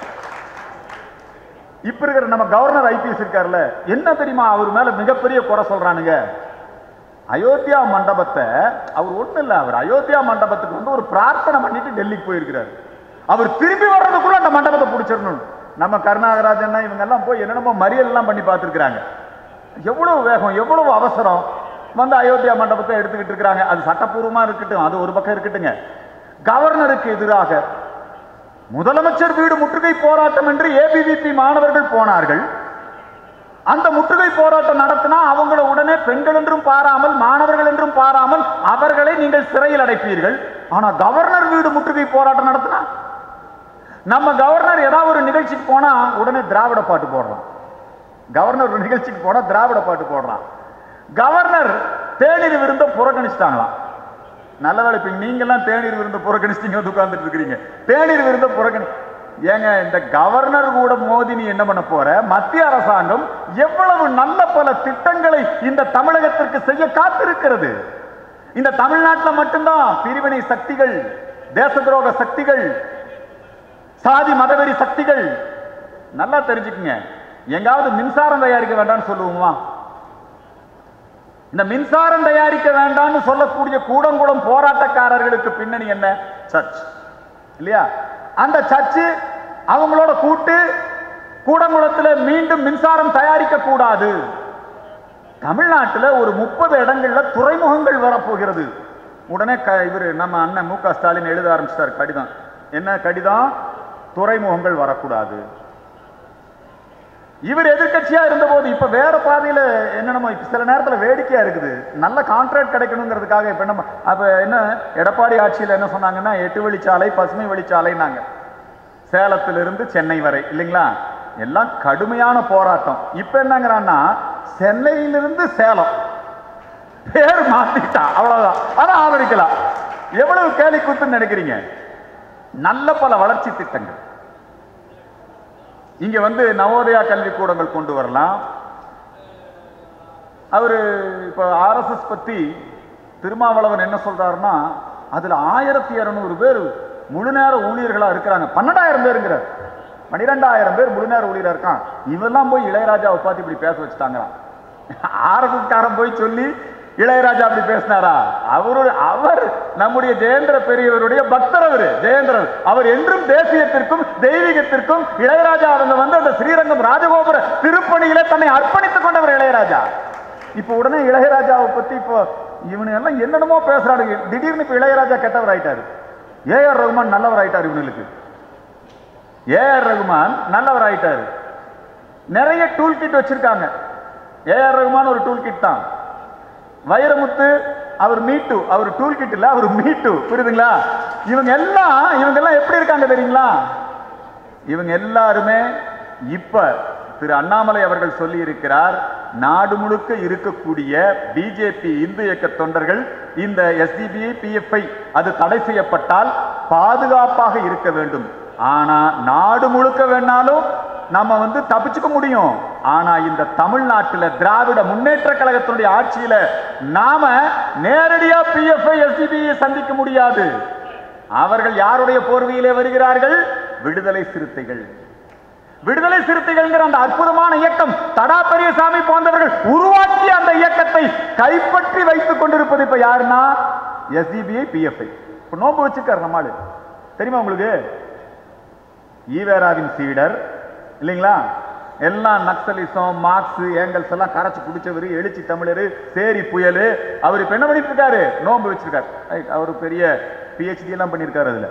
இப்ப இருக்கிற நம்ம கவர்னர் ஐபிஎஸ் இருக்காருல்ல என்ன தெரியுமா அவர் மேல மிகப்பெரிய குறை சொல்றானுங்க அயோத்தியா மண்டபத்தை அவர் ஒண்ணு இல்ல அவர் அயோத்தியா மண்டபத்துக்கு வந்து ஒரு பிரார்த்தனை பண்ணிட்டு டெல்லிக்கு போயிருக்கிறார் அவர் திரும்பி வர்றதுக்குள்ள அந்த மண்டபத்தை பிடிச்சிடணும் நம்ம கருணாகராஜன் இவங்க எல்லாம் போய் என்னென்னமோ மறியல் எல்லாம் பண்ணி பார்த்துருக்காங்க எவ்வளவு வேகம் எவ்வளவு அவசரம் வந்து அயோத்தியா மண்டபத்தை எடுத்துக்கிட்டு இருக்கிறாங்க அது சட்டப்பூர்வமா இருக்கட்டும் அது ஒரு பக்கம் இருக்கட்டுங்க கவர்னருக்கு எதிராக முதலமைச்சர் வீடு முற்றுகை போராட்டம் என்று ஏபிவிபி மாணவர்கள் போனார்கள் அந்த முற்றுகை போராட்டம் நடத்தினா அவங்கள உடனே பெண்கள் என்றும் பாராமல் மாணவர்கள் என்றும் பாராமல் அவர்களை நீங்கள் சிறையில் அடைப்பீர்கள் ஆனா கவர்னர் வீடு முற்றுகை போராட்டம் நடத்தினா நம்ம கவர்னர் ஏதாவது ஒரு நிகழ்ச்சிக்கு போனா உடனே திராவிட பாட்டு போடுறான் கவர்னர் ஒரு நிகழ்ச்சிக்கு போனா திராவிட பாட்டு போடுறான் கவர்னர் தேநீர் விருந்த புறக்கணிச்சிட்டாங்களாம் நல்ல வேலை இப்ப நீங்க எல்லாம் தேநீர் விருந்த புறக்கணிச்சிட்டீங்க வந்து உட்கார்ந்துட்டு இருக்கிறீங்க தேநீர் விருந்த புறக்கணி ஏங்க இந்த கவர்னர் கூட மோதி நீ என்ன பண்ண போற மத்திய அரசாங்கம் எவ்வளவு நல்ல பல திட்டங்களை இந்த தமிழகத்திற்கு செய்ய காத்திருக்கிறது இந்த தமிழ்நாட்டில் மட்டும்தான் பிரிவினை சக்திகள் தேச துரோக சக்திகள் சாதி மதவெறி சக்திகள் நல்லா தெரிஞ்சுக்குங்க எங்காவது மின்சாரம் தயாரிக்க வேண்டாம்னு சொல்லுவோமா இந்த மின்சாரம் தயாரிக்க வேண்டாம்னு சொல்லக்கூடிய கூடங்குளம் போராட்டக்காரர்களுக்கு பின்னணி என்ன சர்ச் இல்லையா அந்த சர்ச்சு அவங்களோட கூட்டு கூடங்குளத்துல மீண்டும் மின்சாரம் தயாரிக்க கூடாது தமிழ்நாட்டுல ஒரு முப்பது இடங்கள்ல துறைமுகங்கள் வரப்போகிறது உடனே க இவர் நம்ம அண்ணன் மு க ஸ்டாலின் எழுத ஆரம்பிச்சிட்டார் கடிதம் என்ன கடிதம் துறைமுகங்கள் வரக்கூடாது இவர் எதிர்க்கட்சியா இருந்தபோது இப்ப வேற பாதையில என்னென்னமோ இப்ப சில நேரத்துல வேடிக்கையா இருக்குது நல்ல கான்ட்ராக்ட் கிடைக்கணுங்கிறதுக்காக இப்ப நம்ம அப்ப என்ன எடப்பாடி ஆட்சியில என்ன சொன்னாங்கன்னா எட்டு வழிச்சாலை பசுமை வழிச்சாலைனாங்க சேலத்திலிருந்து சென்னை வரை இல்லைங்களா எல்லாம் கடுமையான போராட்டம் இப்ப என்னங்கிறான்னா சென்னையிலிருந்து சேலம் பேர் மாத்திட்டான் அவ்வளவுதான் ஆனா ஆதரிக்கலாம் எவ்வளவு கேலி கூத்துன்னு நினைக்கிறீங்க நல்ல பல வளர்ச்சி திட்டங்கள் இங்க வந்து நவோதயா கல்விக்கூடங்கள் கொண்டு வரலாம் அவரு இப்ப ஆர்எஸ்எஸ் பத்தி திருமாவளவன் என்ன சொல்றாருன்னா அதுல ஆயிரத்தி இருநூறு பேர் முழு நேர ஊழியர்களா இருக்கிறாங்க பன்னெண்டாயிரம் பேருங்கிறார் பன்னிரெண்டாயிரம் பேர் முழு நேர ஊழியரா இருக்கான் இவெல்லாம் போய் இளையராஜாவை பார்த்து இப்படி பேச வச்சுட்டாங்களாம் ஆர்எஸ்எஸ் காரன் போய் சொல்லி இளையராஜா அப்படி பேசினாரா அவரு அவர் நம்முடைய ஜெயேந்திர பெரியவருடைய பக்தர் அவரு ஜெயேந்திரன் அவர் என்றும் தேசியத்திற்கும் தெய்வீகத்திற்கும் இளையராஜா அவங்க வந்து அந்த ஸ்ரீரங்கம் ராஜகோபுர திருப்பணியில தன்னை அர்ப்பணித்துக் கொண்டவர் இளையராஜா இப்ப உடனே இளையராஜாவை பத்தி இப்போ இவனு எல்லாம் என்னென்னமோ பேசுறாங்க திடீர்னு இப்ப இளையராஜா கெட்டவர் ஆயிட்டாரு ஏஆர் ரகுமான் நல்லவர் ஆயிட்டார் இவனுக்கு ஏஆர் ரகுமான் நல்லவர் ஆயிட்டாரு நிறைய டூல் கிட் வச்சிருக்காங்க ஏஆர் ரகுமான் ஒரு டூல் கிட் தான் வைரமுத்து அவர் மீட்டு அவர் டூல் கிட் இல்ல அவர் மீட்டு புரியுதுங்களா இவங்க எல்லாம் இவங்க எல்லாம் எப்படி இருக்காங்க தெரியுங்களா இவங்க எல்லாருமே இப்ப திரு அண்ணாமலை அவர்கள் சொல்லி இருக்கிறார் நாடு முழுக்க இருக்கக்கூடிய பிஜேபி இந்து இயக்க தொண்டர்கள் இந்த எஸ்டிபிஐ பிஎஃப்ஐ அது தடை செய்யப்பட்டால் பாதுகாப்பாக இருக்க வேண்டும் ஆனா நாடு முழுக்க வேணாலும் நம்ம வந்து தப்பிச்சுக்க முடியும் ஆனா இந்த தமிழ்நாட்டுல திராவிட முன்னேற்ற கழகத்தினுடைய ஆட்சியில நாம நேரடியா பிஎஃப்ஐ எஸ்டிபி சந்திக்க முடியாது அவர்கள் யாருடைய போர்வையிலே வருகிறார்கள் விடுதலை சிறுத்தைகள் விடுதலை சிறுத்தைகள்ங்கிற அந்த அற்புதமான இயக்கம் தடா பெரியசாமி போன்றவர்கள் உருவாக்கிய அந்த இயக்கத்தை கைப்பற்றி வைத்துக் கொண்டிருப்பது இப்ப யாருன்னா எஸ்டிபிஐ பிஎஃப்ஐ இப்ப நோம்பு வச்சிருக்காரு நம்மாளு தெரியுமா உங்களுக்கு ஈவேராவின் சீடர் இல்லைங்களா எல்லாம் நக்சலிசம் மார்க்ஸ் ஏங்கல்ஸ் எல்லாம் கரைச்சு குடிச்சவர் எழுச்சி தமிழர் சேரி புயல் அவர் இப்ப என்ன பண்ணிட்டு இருக்காரு நோன்பு வச்சிருக்காரு Right, அவர் பெரிய பிஹெச்டி எல்லாம் பண்ணியிருக்காரு அதுல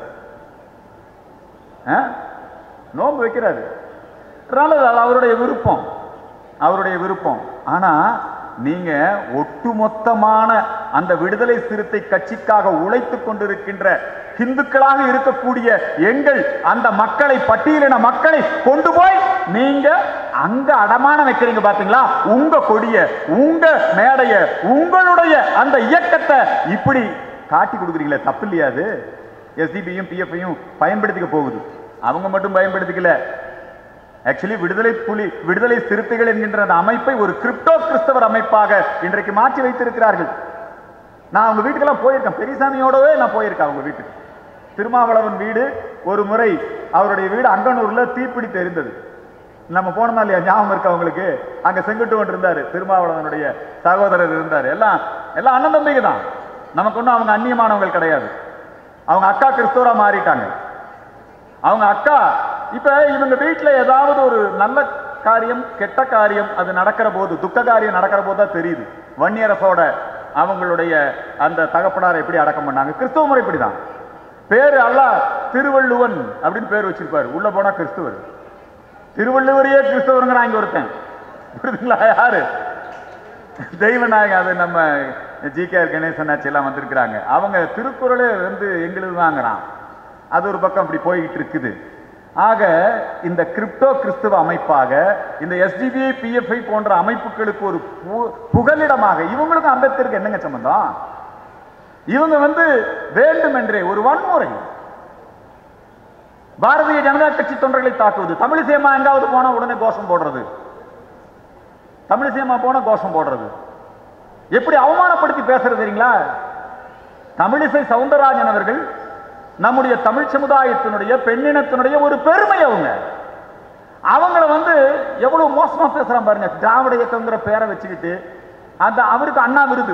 ஆ? நோன்பு வைக்கிறாரு அதனால அது அவருடைய விருப்பம் அவருடைய விருப்பம் ஆனா நீங்க ஒட்டுமொத்தமான அந்த விடுதலை சிறுத்தை கட்சிக்காக உழைத்துக் கொண்டிருக்கின்ற இந்துக்களாக இருக்கக்கூடிய எங்கள் அந்த மக்களை பட்டியலின மக்களை கொண்டு போய் நீங்க அங்க அடமானம் வைக்கிறீங்க பாத்தீங்களா உங்க கொடிய உங்க மேடைய உங்களுடைய அந்த இயக்கத்தை இப்படி காட்டி கொடுக்குறீங்களே தப்பு இல்லையா அது எஸ்டிபியும் பிஎஃப்ஐயும் பயன்படுத்திக்க போகுது அவங்க மட்டும் பயன்படுத்திக்கல ஆக்சுவலி விடுதலை புலி விடுதலை சிறுத்தைகள் என்கின்ற அந்த அமைப்பை ஒரு கிரிப்டோ கிறிஸ்தவர் அமைப்பாக இன்றைக்கு மாற்றி வைத்திருக்கிறார்கள் நான் அவங்க வீட்டுக்கெல்லாம் போயிருக்கேன் பெரியசாமியோடவே நான் போயிருக்கேன் அவங்க வீட்டுக்கு திருமாவளவன் வீடு ஒரு முறை அவருடைய வீடு அங்கனூர்ல தீப்பிடித்து எரிந்தது நம்ம போனோமா இல்லையா ஞாபகம் இருக்கு அவங்களுக்கு அங்க செங்குட்டுவன் இருந்தாரு திருமாவளவனுடைய சகோதரர் இருந்தாரு எல்லாம் எல்லாம் அண்ணன் தம்பிங்க தான் நமக்கு ஒன்றும் அவங்க அந்நியமானவங்க கிடையாது அவங்க அக்கா கிறிஸ்தவரா மாறிட்டாங்க அவங்க அக்கா இப்ப இவங்க வீட்டுல ஏதாவது ஒரு நல்ல காரியம் கெட்ட காரியம் அது நடக்கிற போது துக்க காரியம் நடக்கிற போது தான் தெரியுது வன்னியரசோட அவங்களுடைய அந்த தகப்பனாரை எப்படி அடக்கம் பண்ணாங்க கிறிஸ்தவ முறை இப்படிதான் பேரு அல்ல திருவள்ளுவன் அப்படின்னு பேர் வச்சிருப்பாரு உள்ள போனா கிறிஸ்துவர் திருவள்ளுவரையே கிறிஸ்தவருங்கிறான் இங்க ஒருத்தன் புரியுதுங்களா யாரு தெய்வநாயகம் அது நம்ம ஜி கே கணேசன் ஆட்சி எல்லாம் வந்திருக்கிறாங்க அவங்க திருக்குறளே வந்து எங்களுக்கு வாங்குறான் அது ஒரு பக்கம் அப்படி போய்கிட்டு இருக்குது ஆக இந்த கிரிப்டோ கிறிஸ்துவ அமைப்பாக இந்த எஸ்டிபிஐ பிஎஃப்ஐ போன்ற அமைப்புகளுக்கு ஒரு பு- புகலிடமாக இவங்களுக்கும் அம்பேத்கருக்கு என்னங்க சம்பந்தம் இவங்க வந்து வேண்டுமென்றே ஒரு வன்முறை பாரதிய ஜனதா கட்சி தொண்டர்களை தாக்குவது தமிழிசையம்மா எங்காவது போனா உடனே கோஷம் போடுறது தமிழிசையம்மா போனா கோஷம் போடுறது எப்படி அவமானப்படுத்தி பேசுறது தெரியுங்களா தமிழிசை சவுந்தரராஜன் அவர்கள் நம்முடைய தமிழ் சமுதாயத்தினுடைய பெண்ணினத்தினுடைய ஒரு பெருமை அவங்க அவங்கள வந்து எவ்வளவு மோசமா பேசுறான் பாருங்க திராவிட இயக்கங்கிற பேரை வச்சுக்கிட்டு அந்த அவருக்கு அண்ணா விருது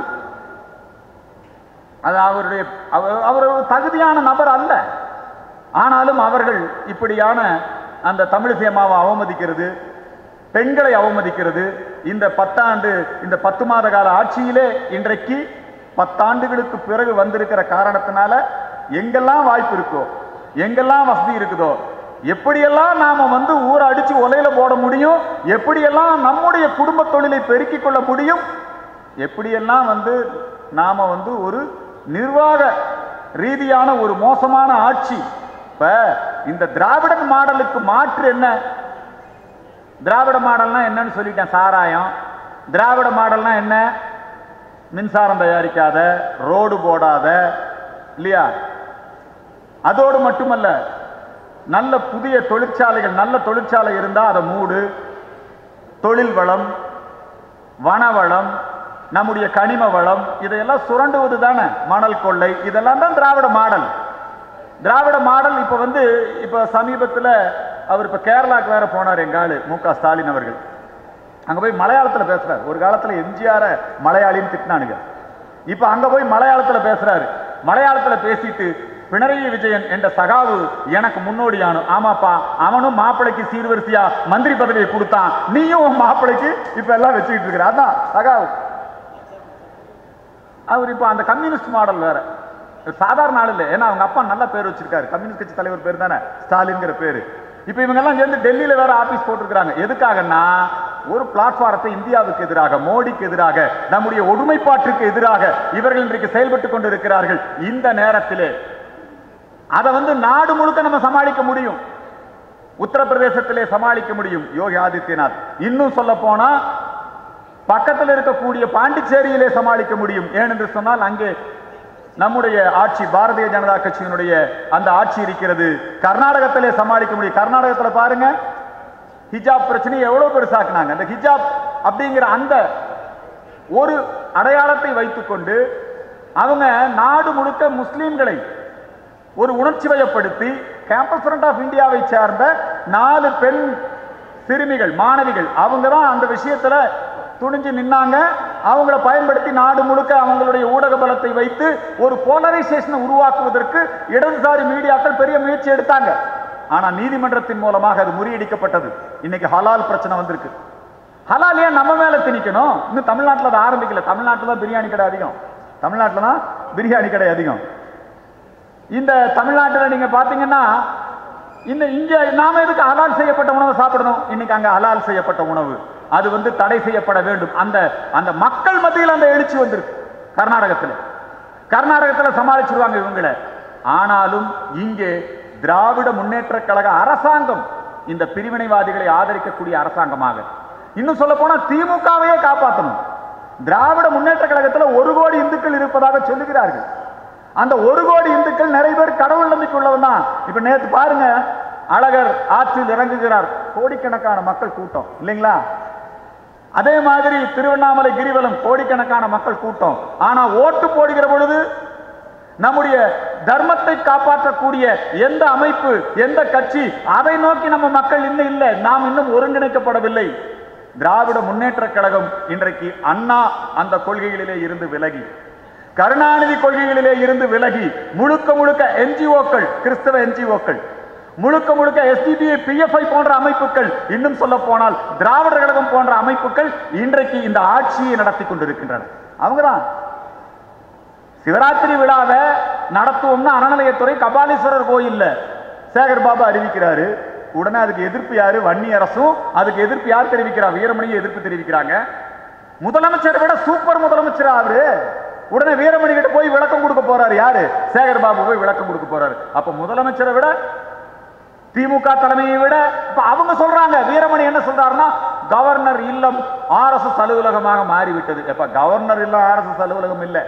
அது அவருடைய அவர் அவர் ஒரு தகுதியான நபர் அல்ல ஆனாலும் அவர்கள் இப்படியான அந்த தமிழிசை அம்மாவை அவமதிக்கிறது பெண்களை அவமதிக்கிறது இந்த பத்தாண்டு இந்த பத்து மாத கால ஆட்சியிலே இன்றைக்கு பத்தாண்டுகளுக்கு பிறகு வந்திருக்கிற காரணத்தினால எங்கெல்லாம் வாய்ப்பு இருக்கோ எங்கெல்லாம் வசதி இருக்குதோ எப்படியெல்லாம் நாம வந்து ஊரை அடிச்சு ஒலையில போட முடியும் எப்படியெல்லாம் நம்முடைய குடும்ப தொழிலை பெருக்கிக் கொள்ள முடியும் எப்படியெல்லாம் வந்து நாம வந்து ஒரு நிர்வாக ரீதியான ஒரு மோசமான ஆட்சி இப்ப இந்த திராவிடன் மாடலுக்கு மாற்று என்ன திராவிட மாடல்னா என்னன்னு சொல்லிட்டேன் சாராயம் திராவிட மாடல்னா என்ன மின்சாரம் தயாரிக்காத ரோடு போடாத இல்லையா அதோடு மட்டுமல்ல நல்ல புதிய தொழிற்சாலைகள் நல்ல தொழிற்சாலை இருந்தா அதை மூடு தொழில் வளம் வனவளம் நம்முடைய கனிம வளம் இதையெல்லாம் சுரண்டுவது தானே மணல் கொள்ளை இதெல்லாம் தான் திராவிட மாடல் திராவிட மாடல் இப்ப வந்து இப்ப சமீபத்துல அவர் இப்ப கேரளாக்கு வேற போனார் எங்க ஆளு மு க ஸ்டாலின் அவர்கள் அங்க போய் மலையாளத்துல பேசுறாரு ஒரு காலத்துல எம்ஜிஆர மலையாளின்னு திட்டினானுங்க இப்ப அங்க போய் மலையாளத்துல பேசுறாரு மலையாளத்துல பேசிட்டு பினராயி விஜயன் என்ற சகாவு எனக்கு முன்னோடியானு ஆமாப்பா அவனும் மாப்பிளைக்கு சீர்வரிசையா மந்திரி பதவியை கொடுத்தான் நீயும் உன் மாப்பிளைக்கு இப்ப எல்லாம் வச்சுக்கிட்டு இருக்கிற அதான் சகாவு அவர் இப்போ அந்த கம்யூனிஸ்ட் மாடல் வேற சாதாரண ஆள் இல்லை ஏன்னா அவங்க அப்பா நல்ல பேர் வச்சிருக்காரு கம்யூனிஸ்ட் கட்சி தலைவர் பேர் தானே ஸ்டாலின்ங்கிற பேரு இப்போ இவங்க எல்லாம் சேர்ந்து டெல்லியில வேற ஆபீஸ் போட்டிருக்காங்க எதுக்காகன்னா ஒரு பிளாட்ஃபாரத்தை இந்தியாவுக்கு எதிராக மோடிக்கு எதிராக நம்முடைய ஒருமைப்பாட்டுக்கு எதிராக இவர்கள் இன்றைக்கு செயல்பட்டு கொண்டிருக்கிறார்கள் இந்த நேரத்திலே அதை வந்து நாடு முழுக்க நம்ம சமாளிக்க முடியும் உத்தரப்பிரதேசத்திலே சமாளிக்க முடியும் யோகி ஆதித்யநாத் இன்னும் சொல்ல போனா பக்கத்தில் இருக்கக்கூடிய பாண்டிச்சேரியிலே சமாளிக்க முடியும் ஏனென்று சொன்னால் அங்கே நம்முடைய ஆட்சி பாரதிய ஜனதா கட்சியினுடைய அந்த ஆட்சி இருக்கிறது கர்நாடகத்திலே சமாளிக்க முடியும் கர்நாடகத்துல பாருங்க ஹிஜாப் பிரச்சனையை எவ்வளவு பெருசாக்குனாங்க அந்த ஹிஜாப் அப்படிங்கிற அந்த ஒரு அடையாளத்தை வைத்துக்கொண்டு அவங்க நாடு முழுக்க முஸ்லிம்களை ஒரு உணர்ச்சி வயப்படுத்தி கேம்பஸ் ஃப்ரண்ட் ஆஃப் இந்தியாவை சேர்ந்த நாலு பெண் சிறுமிகள் மாணவிகள் அவங்க தான் அந்த விஷயத்துல துணிஞ்சு நின்னாங்க அவங்கள பயன்படுத்தி நாடு முழுக்க அவங்களுடைய ஊடக பலத்தை வைத்து ஒரு போலரைசேஷனை உருவாக்குவதற்கு இடதுசாரி மீடியாக்கள் பெரிய முயற்சி எடுத்தாங்க ஆனா நீதிமன்றத்தின் மூலமாக அது முறியடிக்கப்பட்டது இன்னைக்கு ஹலால் பிரச்சனை வந்திருக்கு ஹலால் ஏன் நம்ம மேல திணிக்கணும் இன்னும் தமிழ்நாட்டில் அதை ஆரம்பிக்கல தமிழ்நாட்டில் தான் பிரியாணி கடை அதிகம் தமிழ்நாட்டில் தான் பிரியாணி கடை அதிகம் இந்த தமிழ்நாட்டில் நீங்க பாத்தீங்கன்னா இந்த இங்க நாம எதுக்கு ஹலால் செய்யப்பட்ட உணவை சாப்பிடணும் இன்னைக்கு அங்க ஹலால் செய்யப்பட்ட உணவு அது வந்து தடை செய்யப்பட வேண்டும் அந்த அந்த மக்கள் மத்தியில் அந்த எழுச்சி வந்திருக்கு கர்நாடகத்தில் கர்நாடகத்தில் சமாளிச்சிருவாங்க இவங்களை ஆனாலும் இங்கே திராவிட முன்னேற்ற கழக அரசாங்கம் இந்த பிரிவினைவாதிகளை ஆதரிக்கக்கூடிய அரசாங்கமாக இன்னும் சொல்ல போனா திமுகவையே காப்பாற்றணும் திராவிட முன்னேற்ற கழகத்தில் ஒரு கோடி இந்துக்கள் இருப்பதாக சொல்லுகிறார்கள் அந்த ஒரு கோடி இந்துக்கள் நிறைய பேர் கடவுள் நம்பிக்கை உள்ளவன் தான் இப்ப நேத்து பாருங்க அழகர் ஆற்றில் இறங்குகிறார் கோடிக்கணக்கான மக்கள் கூட்டம் இல்லைங்களா அதே மாதிரி திருவண்ணாமலை கிரிவலம் கோடிக்கணக்கான மக்கள் கூட்டம் ஆனா ஓட்டு போடுகிற பொழுது நம்முடைய தர்மத்தை காப்பாற்றக்கூடிய எந்த அமைப்பு எந்த கட்சி அதை நோக்கி நம்ம மக்கள் இன்னும் இல்லை நாம் இன்னும் ஒருங்கிணைக்கப்படவில்லை திராவிட முன்னேற்ற கழகம் இன்றைக்கு அண்ணா அந்த கொள்கைகளிலே இருந்து விலகி கருணாநிதி கொள்கைகளிலே இருந்து விலகி முழுக்க முழுக்க என்ஜிஓக்கள் கிறிஸ்தவ என்ஜிஓக்கள் முழுக்க முழுக்க எஸ்டிபிஐ பிஎஃப்ஐ போன்ற அமைப்புகள் இன்னும் சொல்ல போனால் திராவிடர் கழகம் போன்ற அமைப்புகள் இன்றைக்கு இந்த ஆட்சியை நடத்தி கொண்டிருக்கின்றன அவங்கதான் சிவராத்திரி விழாவை நடத்துவோம்னு அறநிலையத்துறை கபாலீஸ்வரர் கோயில்ல சேகர் பாபா அறிவிக்கிறாரு உடனே அதுக்கு எதிர்ப்பு யாரு வன்னி அரசும் அதுக்கு எதிர்ப்பு யார் தெரிவிக்கிறா வீரமணியை எதிர்ப்பு தெரிவிக்கிறாங்க முதலமைச்சரை விட சூப்பர் முதலமைச்சர் அவரு உடனே வீரமணி கிட்ட போய் விளக்கம் கொடுக்க போறாரு யாரு சேகர் பாபு போய் விளக்கம் கொடுக்க போறாரு அப்ப முதலமைச்சரை விட திமுக தலைமையை விட இப்ப அவங்க சொல்றாங்க வீரமணி என்ன சொல்றாருன்னா கவர்னர் இல்லம் ஆர்எஸ்எஸ் அலுவலகமாக மாறிவிட்டது எப்ப கவர்னர் இல்லம் ஆர்எஸ்எஸ் அலுவலகம் இல்ல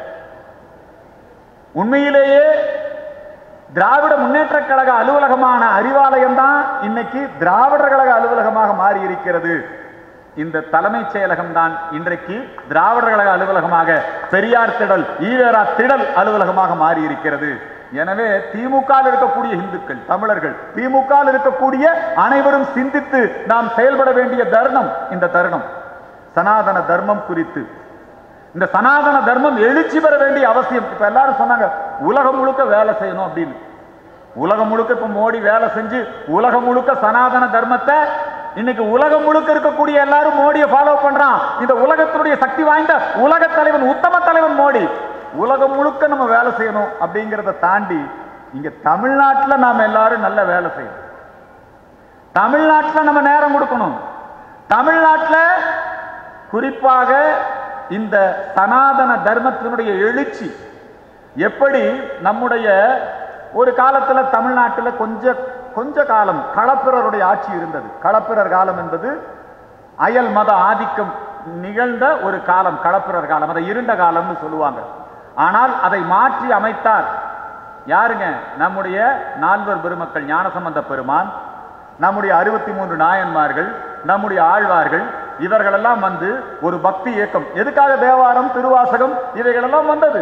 உண்மையிலேயே திராவிட முன்னேற்ற கழக அலுவலகமான அறிவாலயம் தான் இன்னைக்கு திராவிடர் கழக அலுவலகமாக மாறி இருக்கிறது இந்த தலைமைச் செயலகம் தான் இன்றைக்கு திராவிடர் கழக அலுவலகமாக பெரியார் திடல் ஈவேரா திடல் அலுவலகமாக மாறி இருக்கிறது எனவே திமுக இருக்கக்கூடிய இந்துக்கள் தமிழர்கள் திமுக இருக்கக்கூடிய அனைவரும் சிந்தித்து நாம் செயல்பட வேண்டிய தருணம் இந்த தருணம் சனாதன தர்மம் குறித்து இந்த சனாதன தர்மம் எழுச்சி பெற வேண்டிய அவசியம் இப்ப எல்லாரும் சொன்னாங்க உலகம் முழுக்க வேலை செய்யணும் அப்படின்னு உலகம் முழுக்க இப்ப மோடி வேலை செஞ்சு உலகம் முழுக்க சனாதன தர்மத்தை இன்னைக்கு உலகம் முழுக்க இருக்கக்கூடிய எல்லாரும் மோடியை ஃபாலோ பண்றான் இந்த உலகத்தினுடைய சக்தி வாய்ந்த உலக தலைவன் உத்தம தலைவன் மோடி உலகம் முழுக்க நம்ம வேலை செய்யணும் அப்படிங்கிறத தாண்டி இங்க தமிழ்நாட்டுல நாம எல்லாரும் நல்ல வேலை செய்யணும் தமிழ்நாட்டுல நம்ம நேரம் கொடுக்கணும் தமிழ்நாட்டுல குறிப்பாக இந்த சனாதன தர்மத்தினுடைய எழுச்சி எப்படி நம்முடைய ஒரு காலத்துல தமிழ்நாட்டுல கொஞ்ச கொஞ்ச காலம் களப்பிரருடைய ஆட்சி இருந்தது களப்பிரர் காலம் என்பது அயல் மத ஆதிக்கம் நிகழ்ந்த ஒரு காலம் களப்பிரர் காலம் அதை இருண்ட காலம்னு சொல்லுவாங்க ஆனால் அதை மாற்றி அமைத்தார் யாருங்க நம்முடைய நால்வர் பெருமக்கள் ஞானசம்பந்த பெருமான் நம்முடைய அறுபத்தி மூன்று நாயன்மார்கள் நம்முடைய ஆழ்வார்கள் இவர்களெல்லாம் வந்து ஒரு பக்தி இயக்கம் எதுக்காக தேவாரம் திருவாசகம் இவைகளெல்லாம் வந்தது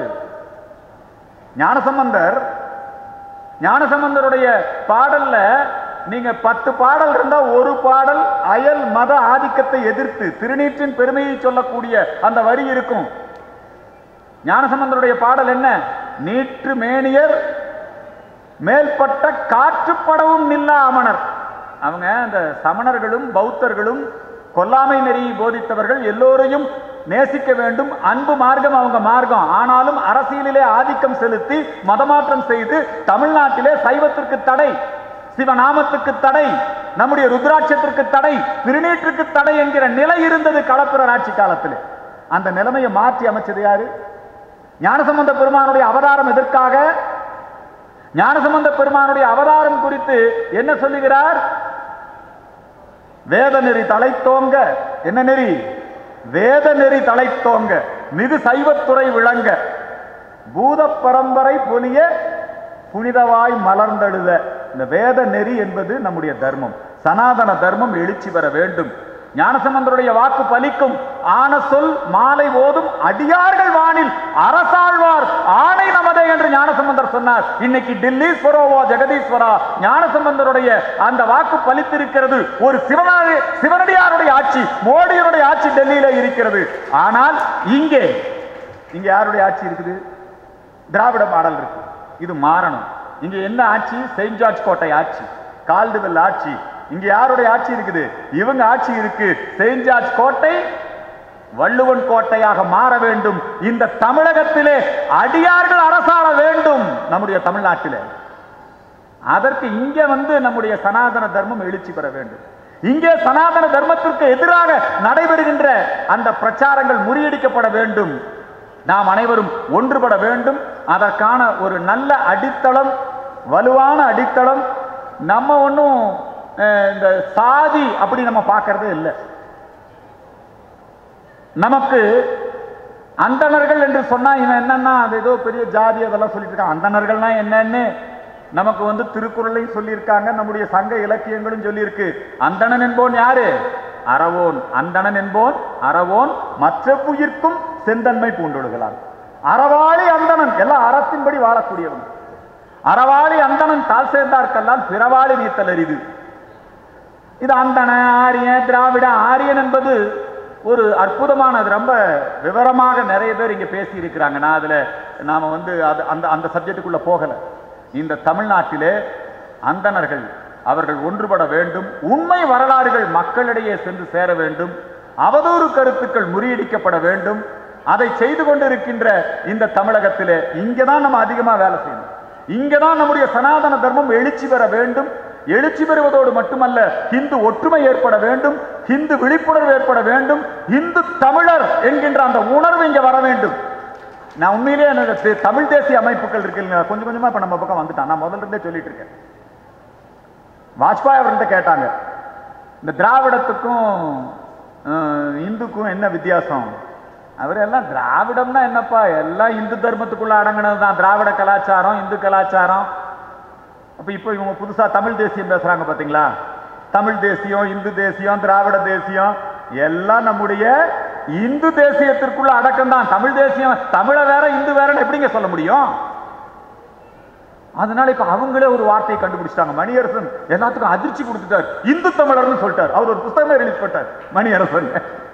ஞானசம்பந்தர் ஞானசம்பந்தருடைய பாடல்ல நீங்க பத்து பாடல் இருந்தா ஒரு பாடல் அயல் மத ஆதிக்கத்தை எதிர்த்து திருநீற்றின் பெருமையை சொல்லக்கூடிய அந்த வரி இருக்கும் ஞானசம்பந்தருடைய பாடல் என்ன நீற்று மேனியர் மேல்பட்ட காற்றுப்படவும் நில்லா அமணர் அவங்க அந்த சமணர்களும் பௌத்தர்களும் கொல்லாமை நெறியை போதித்தவர்கள் எல்லோரையும் நேசிக்க வேண்டும் அன்பு மார்க்கம் அவங்க மார்க்கம் ஆனாலும் அரசியலிலே ஆதிக்கம் செலுத்தி மதமாற்றம் செய்து தமிழ்நாட்டிலே சைவத்திற்கு தடை சிவநாமத்துக்கு தடை நம்முடைய ருத்ராட்சத்திற்கு தடை திருநீற்றுக்கு தடை என்கிற நிலை இருந்தது களப்பிரர் ஆட்சி காலத்தில் அந்த நிலைமையை மாற்றி அமைச்சது யாரு ஞானசம்பந்த பெருமானுடைய அவதாரம் எதற்காக ஞானசம்பந்த பெருமானுடைய அவதாரம் குறித்து என்ன சொல்லுகிறார் வேத நெறி தலைத்தோங்க என்ன நெறி வேத நெறி தலைத்தோங்க மிகு சைவத்துறை விளங்க பூத பரம்பரை பொலிய புனிதவாய் மலர்ந்தெழுத இந்த வேத நெறி என்பது நம்முடைய தர்மம் சனாதன தர்மம் எழுச்சி பெற வேண்டும் ஞானசம்பந்தருடைய வாக்கு பலிக்கும் ஆன சொல் மாலை ஓதும் அடியார்கள் வானில் அரசாழ்வார் ஆணை நமதே என்று ஞானசம்பந்தர் சொன்னார் இன்னைக்கு டில்லீஸ்வரோவா ஜெகதீஸ்வரா ஞானசம்பந்தருடைய அந்த வாக்கு பலித்திருக்கிறது ஒரு சிவனாரி சிவனடியாருடைய ஆட்சி மோடியினுடைய ஆட்சி டெல்லியில இருக்கிறது ஆனால் இங்கே இங்க யாருடைய ஆட்சி இருக்குது திராவிட மாடல் இருக்கு இது மாறணும் இங்க என்ன ஆட்சி செயின்ட் ஜார்ஜ் கோட்டை ஆட்சி கால்டுவெல் ஆட்சி இங்க யாருடைய ஆட்சி இருக்குது இவங்க ஆட்சி இருக்கு செயின்ட் ஜார்ஜ் கோட்டை வள்ளுவன் கோட்டையாக மாற வேண்டும் இந்த தமிழகத்திலே அடியார்கள் அரசாள வேண்டும் நம்முடைய தமிழ்நாட்டிலே அதற்கு இங்க வந்து நம்முடைய சனாதன தர்மம் எழுச்சி பெற வேண்டும் இங்கே சனாதன தர்மத்திற்கு எதிராக நடைபெறுகின்ற அந்த பிரச்சாரங்கள் முறியடிக்கப்பட வேண்டும் நாம் அனைவரும் ஒன்றுபட வேண்டும் அதற்கான ஒரு நல்ல அடித்தளம் வலுவான அடித்தளம் நம்ம ஒன்றும் இந்த சாதி அப்படி நம்ம பார்க்கறதே இல்லை நமக்கு அந்தணர்கள் என்று சொன்னா இவன் என்னன்னா அது ஏதோ பெரிய ஜாதி அதெல்லாம் சொல்லிட்டு இருக்கான் அந்தணர்கள்னா என்னன்னு நமக்கு வந்து திருக்குறளையும் சொல்லியிருக்காங்க நம்முடைய சங்க இலக்கியங்களும் சொல்லியிருக்கு அந்தணன் என்போன் யாரு அறவோன் அந்தணன் என்போன் அறவோன் மற்ற புயிர்க்கும் செந்தன்மை பூண்டொழுகலாம் அறவாளி அந்தணன் எல்லாம் அறத்தின்படி வாழக்கூடியவன் அறவாளி அந்தணன் தாழ் சேர்ந்தார்க்கெல்லாம் பிறவாளி நீத்தல் அரிது இது அந்தன ஆரியன் திராவிட ஆரியன் என்பது ஒரு அற்புதமானது ரொம்ப விவரமாக நிறைய பேர் இங்க பேசி இருக்கிறாங்க நான் அதுல நாம வந்து அது அந்த அந்த சப்ஜெக்டுக்குள்ள போகல இந்த தமிழ்நாட்டிலே அந்தணர்கள் அவர்கள் ஒன்றுபட வேண்டும் உண்மை வரலாறுகள் மக்களிடையே சென்று சேர வேண்டும் அவதூறு கருத்துக்கள் முறியடிக்கப்பட வேண்டும் அதை செய்து கொண்டிருக்கின்ற இந்த தமிழகத்திலே இங்கதான் நம்ம அதிகமா வேலை செய்யணும் இங்கதான் நம்முடைய சனாதன தர்மம் எழுச்சி பெற வேண்டும் எழுச்சி பெறுவதோடு மட்டுமல்ல இந்து ஒற்றுமை ஏற்பட வேண்டும் இந்து விழிப்புணர்வு ஏற்பட வேண்டும் இந்து தமிழர் என்கின்ற அந்த உணர்வு இங்க வர வேண்டும் நான் உண்மையிலேயே எனக்கு தெ- தமிழ் தேசிய அமைப்புகள் இருக்கு இல்லைங்களா, கொஞ்சம் கொஞ்சமா இப்ப நம்ம பக்கம் வந்துட்டான் நான் முதல்ல இருந்தே சொல்லிட்டு இருக்கேன் வாஜ்பாய் அவர்கிட்ட கேட்டாங்க இந்த திராவிடத்துக்கும் அஹ், இந்துக்கும் என்ன வித்தியாசம் அவர் எல்லாம் திராவிடம்னா என்னப்பா எல்லாம் இந்து தர்மத்துக்குள்ள அடங்கினது தான் திராவிட கலாச்சாரம் இந்து கலாச்சாரம் அப்ப இப்போ இவங்க புதுசா தமிழ் தேசியம் பேசுறாங்க பாத்தீங்களா தமிழ் தேசியம் இந்து தேசியம் திராவிட தேசியம் எல்லாம் நம்முடைய இந்து தேசியத்திற்குள்ள அடக்கம் தான் தமிழ் தேசியம் தமிழ வேற இந்து வேறன்னு எப்படிங்க சொல்ல முடியும் அதனால இப்ப அவங்களே ஒரு வார்த்தையை கண்டுபிடிச்சிட்டாங்க மணியரசன் எல்லாத்துக்கும் அதிர்ச்சி கொடுத்துட்டார் இந்து தமிழர்னு சொல்லிட்டார் அவர் ஒரு புத்தகமே ரிலீஸ் பண்ணிட்டார் மணியரசன்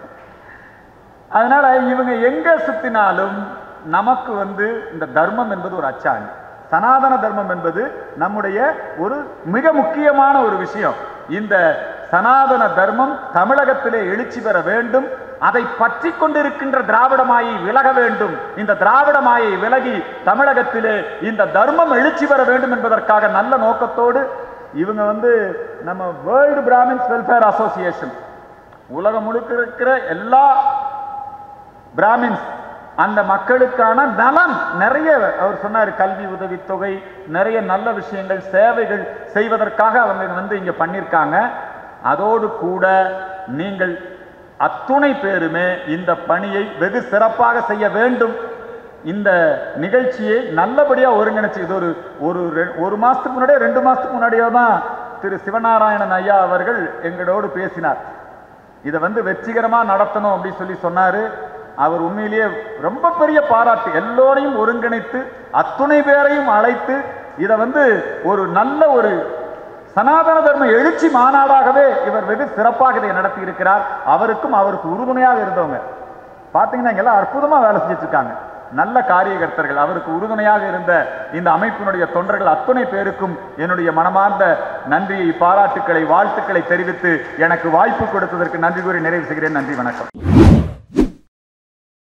அதனால இவங்க எங்க சுத்தினாலும் நமக்கு வந்து இந்த தர்மம் என்பது ஒரு அச்சாணி சனாதன தர்மம் என்பது நம்முடைய ஒரு மிக முக்கியமான ஒரு விஷயம் இந்த சனாதன தர்மம் தமிழகத்திலே எழுச்சி பெற வேண்டும் அதை பற்றி கொண்டிருக்கின்ற திராவிட மாயை விலக வேண்டும் இந்த திராவிட மாயை விலகி தமிழகத்திலே இந்த தர்மம் எழுச்சி பெற வேண்டும் என்பதற்காக நல்ல நோக்கத்தோடு இவங்க வந்து நம்ம வேர்ல்டு பிராமின்ஸ் வெல்ஃபேர் அசோசியேஷன் உலகம் முழுக்க இருக்கிற எல்லா பிராமின்ஸ் அந்த மக்களுக்கான நலன் நிறைய அவர் சொன்னார் கல்வி உதவித்தொகை நிறைய நல்ல விஷயங்கள் சேவைகள் செய்வதற்காக அவங்க வந்து இங்க பண்ணியிருக்காங்க அதோடு கூட நீங்கள் அத்துணை பேருமே இந்த பணியை வெகு சிறப்பாக செய்ய வேண்டும் இந்த நிகழ்ச்சியை நல்லபடியா ஒருங்கிணைச்சு இது ஒரு ஒரு ரெ- ஒரு மாசத்துக்கு முன்னாடியே ரெண்டு மாசத்துக்கு முன்னாடியோ தான் திரு சிவநாராயணன் ஐயா அவர்கள் எங்களோடு பேசினார் இதை வந்து வெற்றிகரமா நடத்தணும் அப்படின்னு சொல்லி சொன்னாரு அவர் உண்மையிலேயே ரொம்ப பெரிய பாராட்டு எல்லோரையும் ஒருங்கிணைத்து அத்துணை பேரையும் அழைத்து இதை வந்து ஒரு நல்ல ஒரு சனாதன தர்ம எழுச்சி மாநாடாகவே இவர் வெகு சிறப்பாக இதை நடத்தி இருக்கிறார் அவருக்கும் அவருக்கு உறுதுணையாக இருந்தவங்க பாத்தீங்கன்னா இங்க எல்லாம் அற்புதமா வேலை செஞ்சுட்டு இருக்காங்க நல்ல காரியகர்த்தர்கள் அவருக்கு உறுதுணையாக இருந்த இந்த அமைப்பினுடைய தொண்டர்கள் அத்துணை பேருக்கும் என்னுடைய மனமார்ந்த நன்றியை பாராட்டுக்களை வாழ்த்துக்களை தெரிவித்து எனக்கு வாய்ப்பு கொடுத்ததற்கு நன்றி கூறி நிறைவு செய்கிறேன் நன்றி வணக்கம்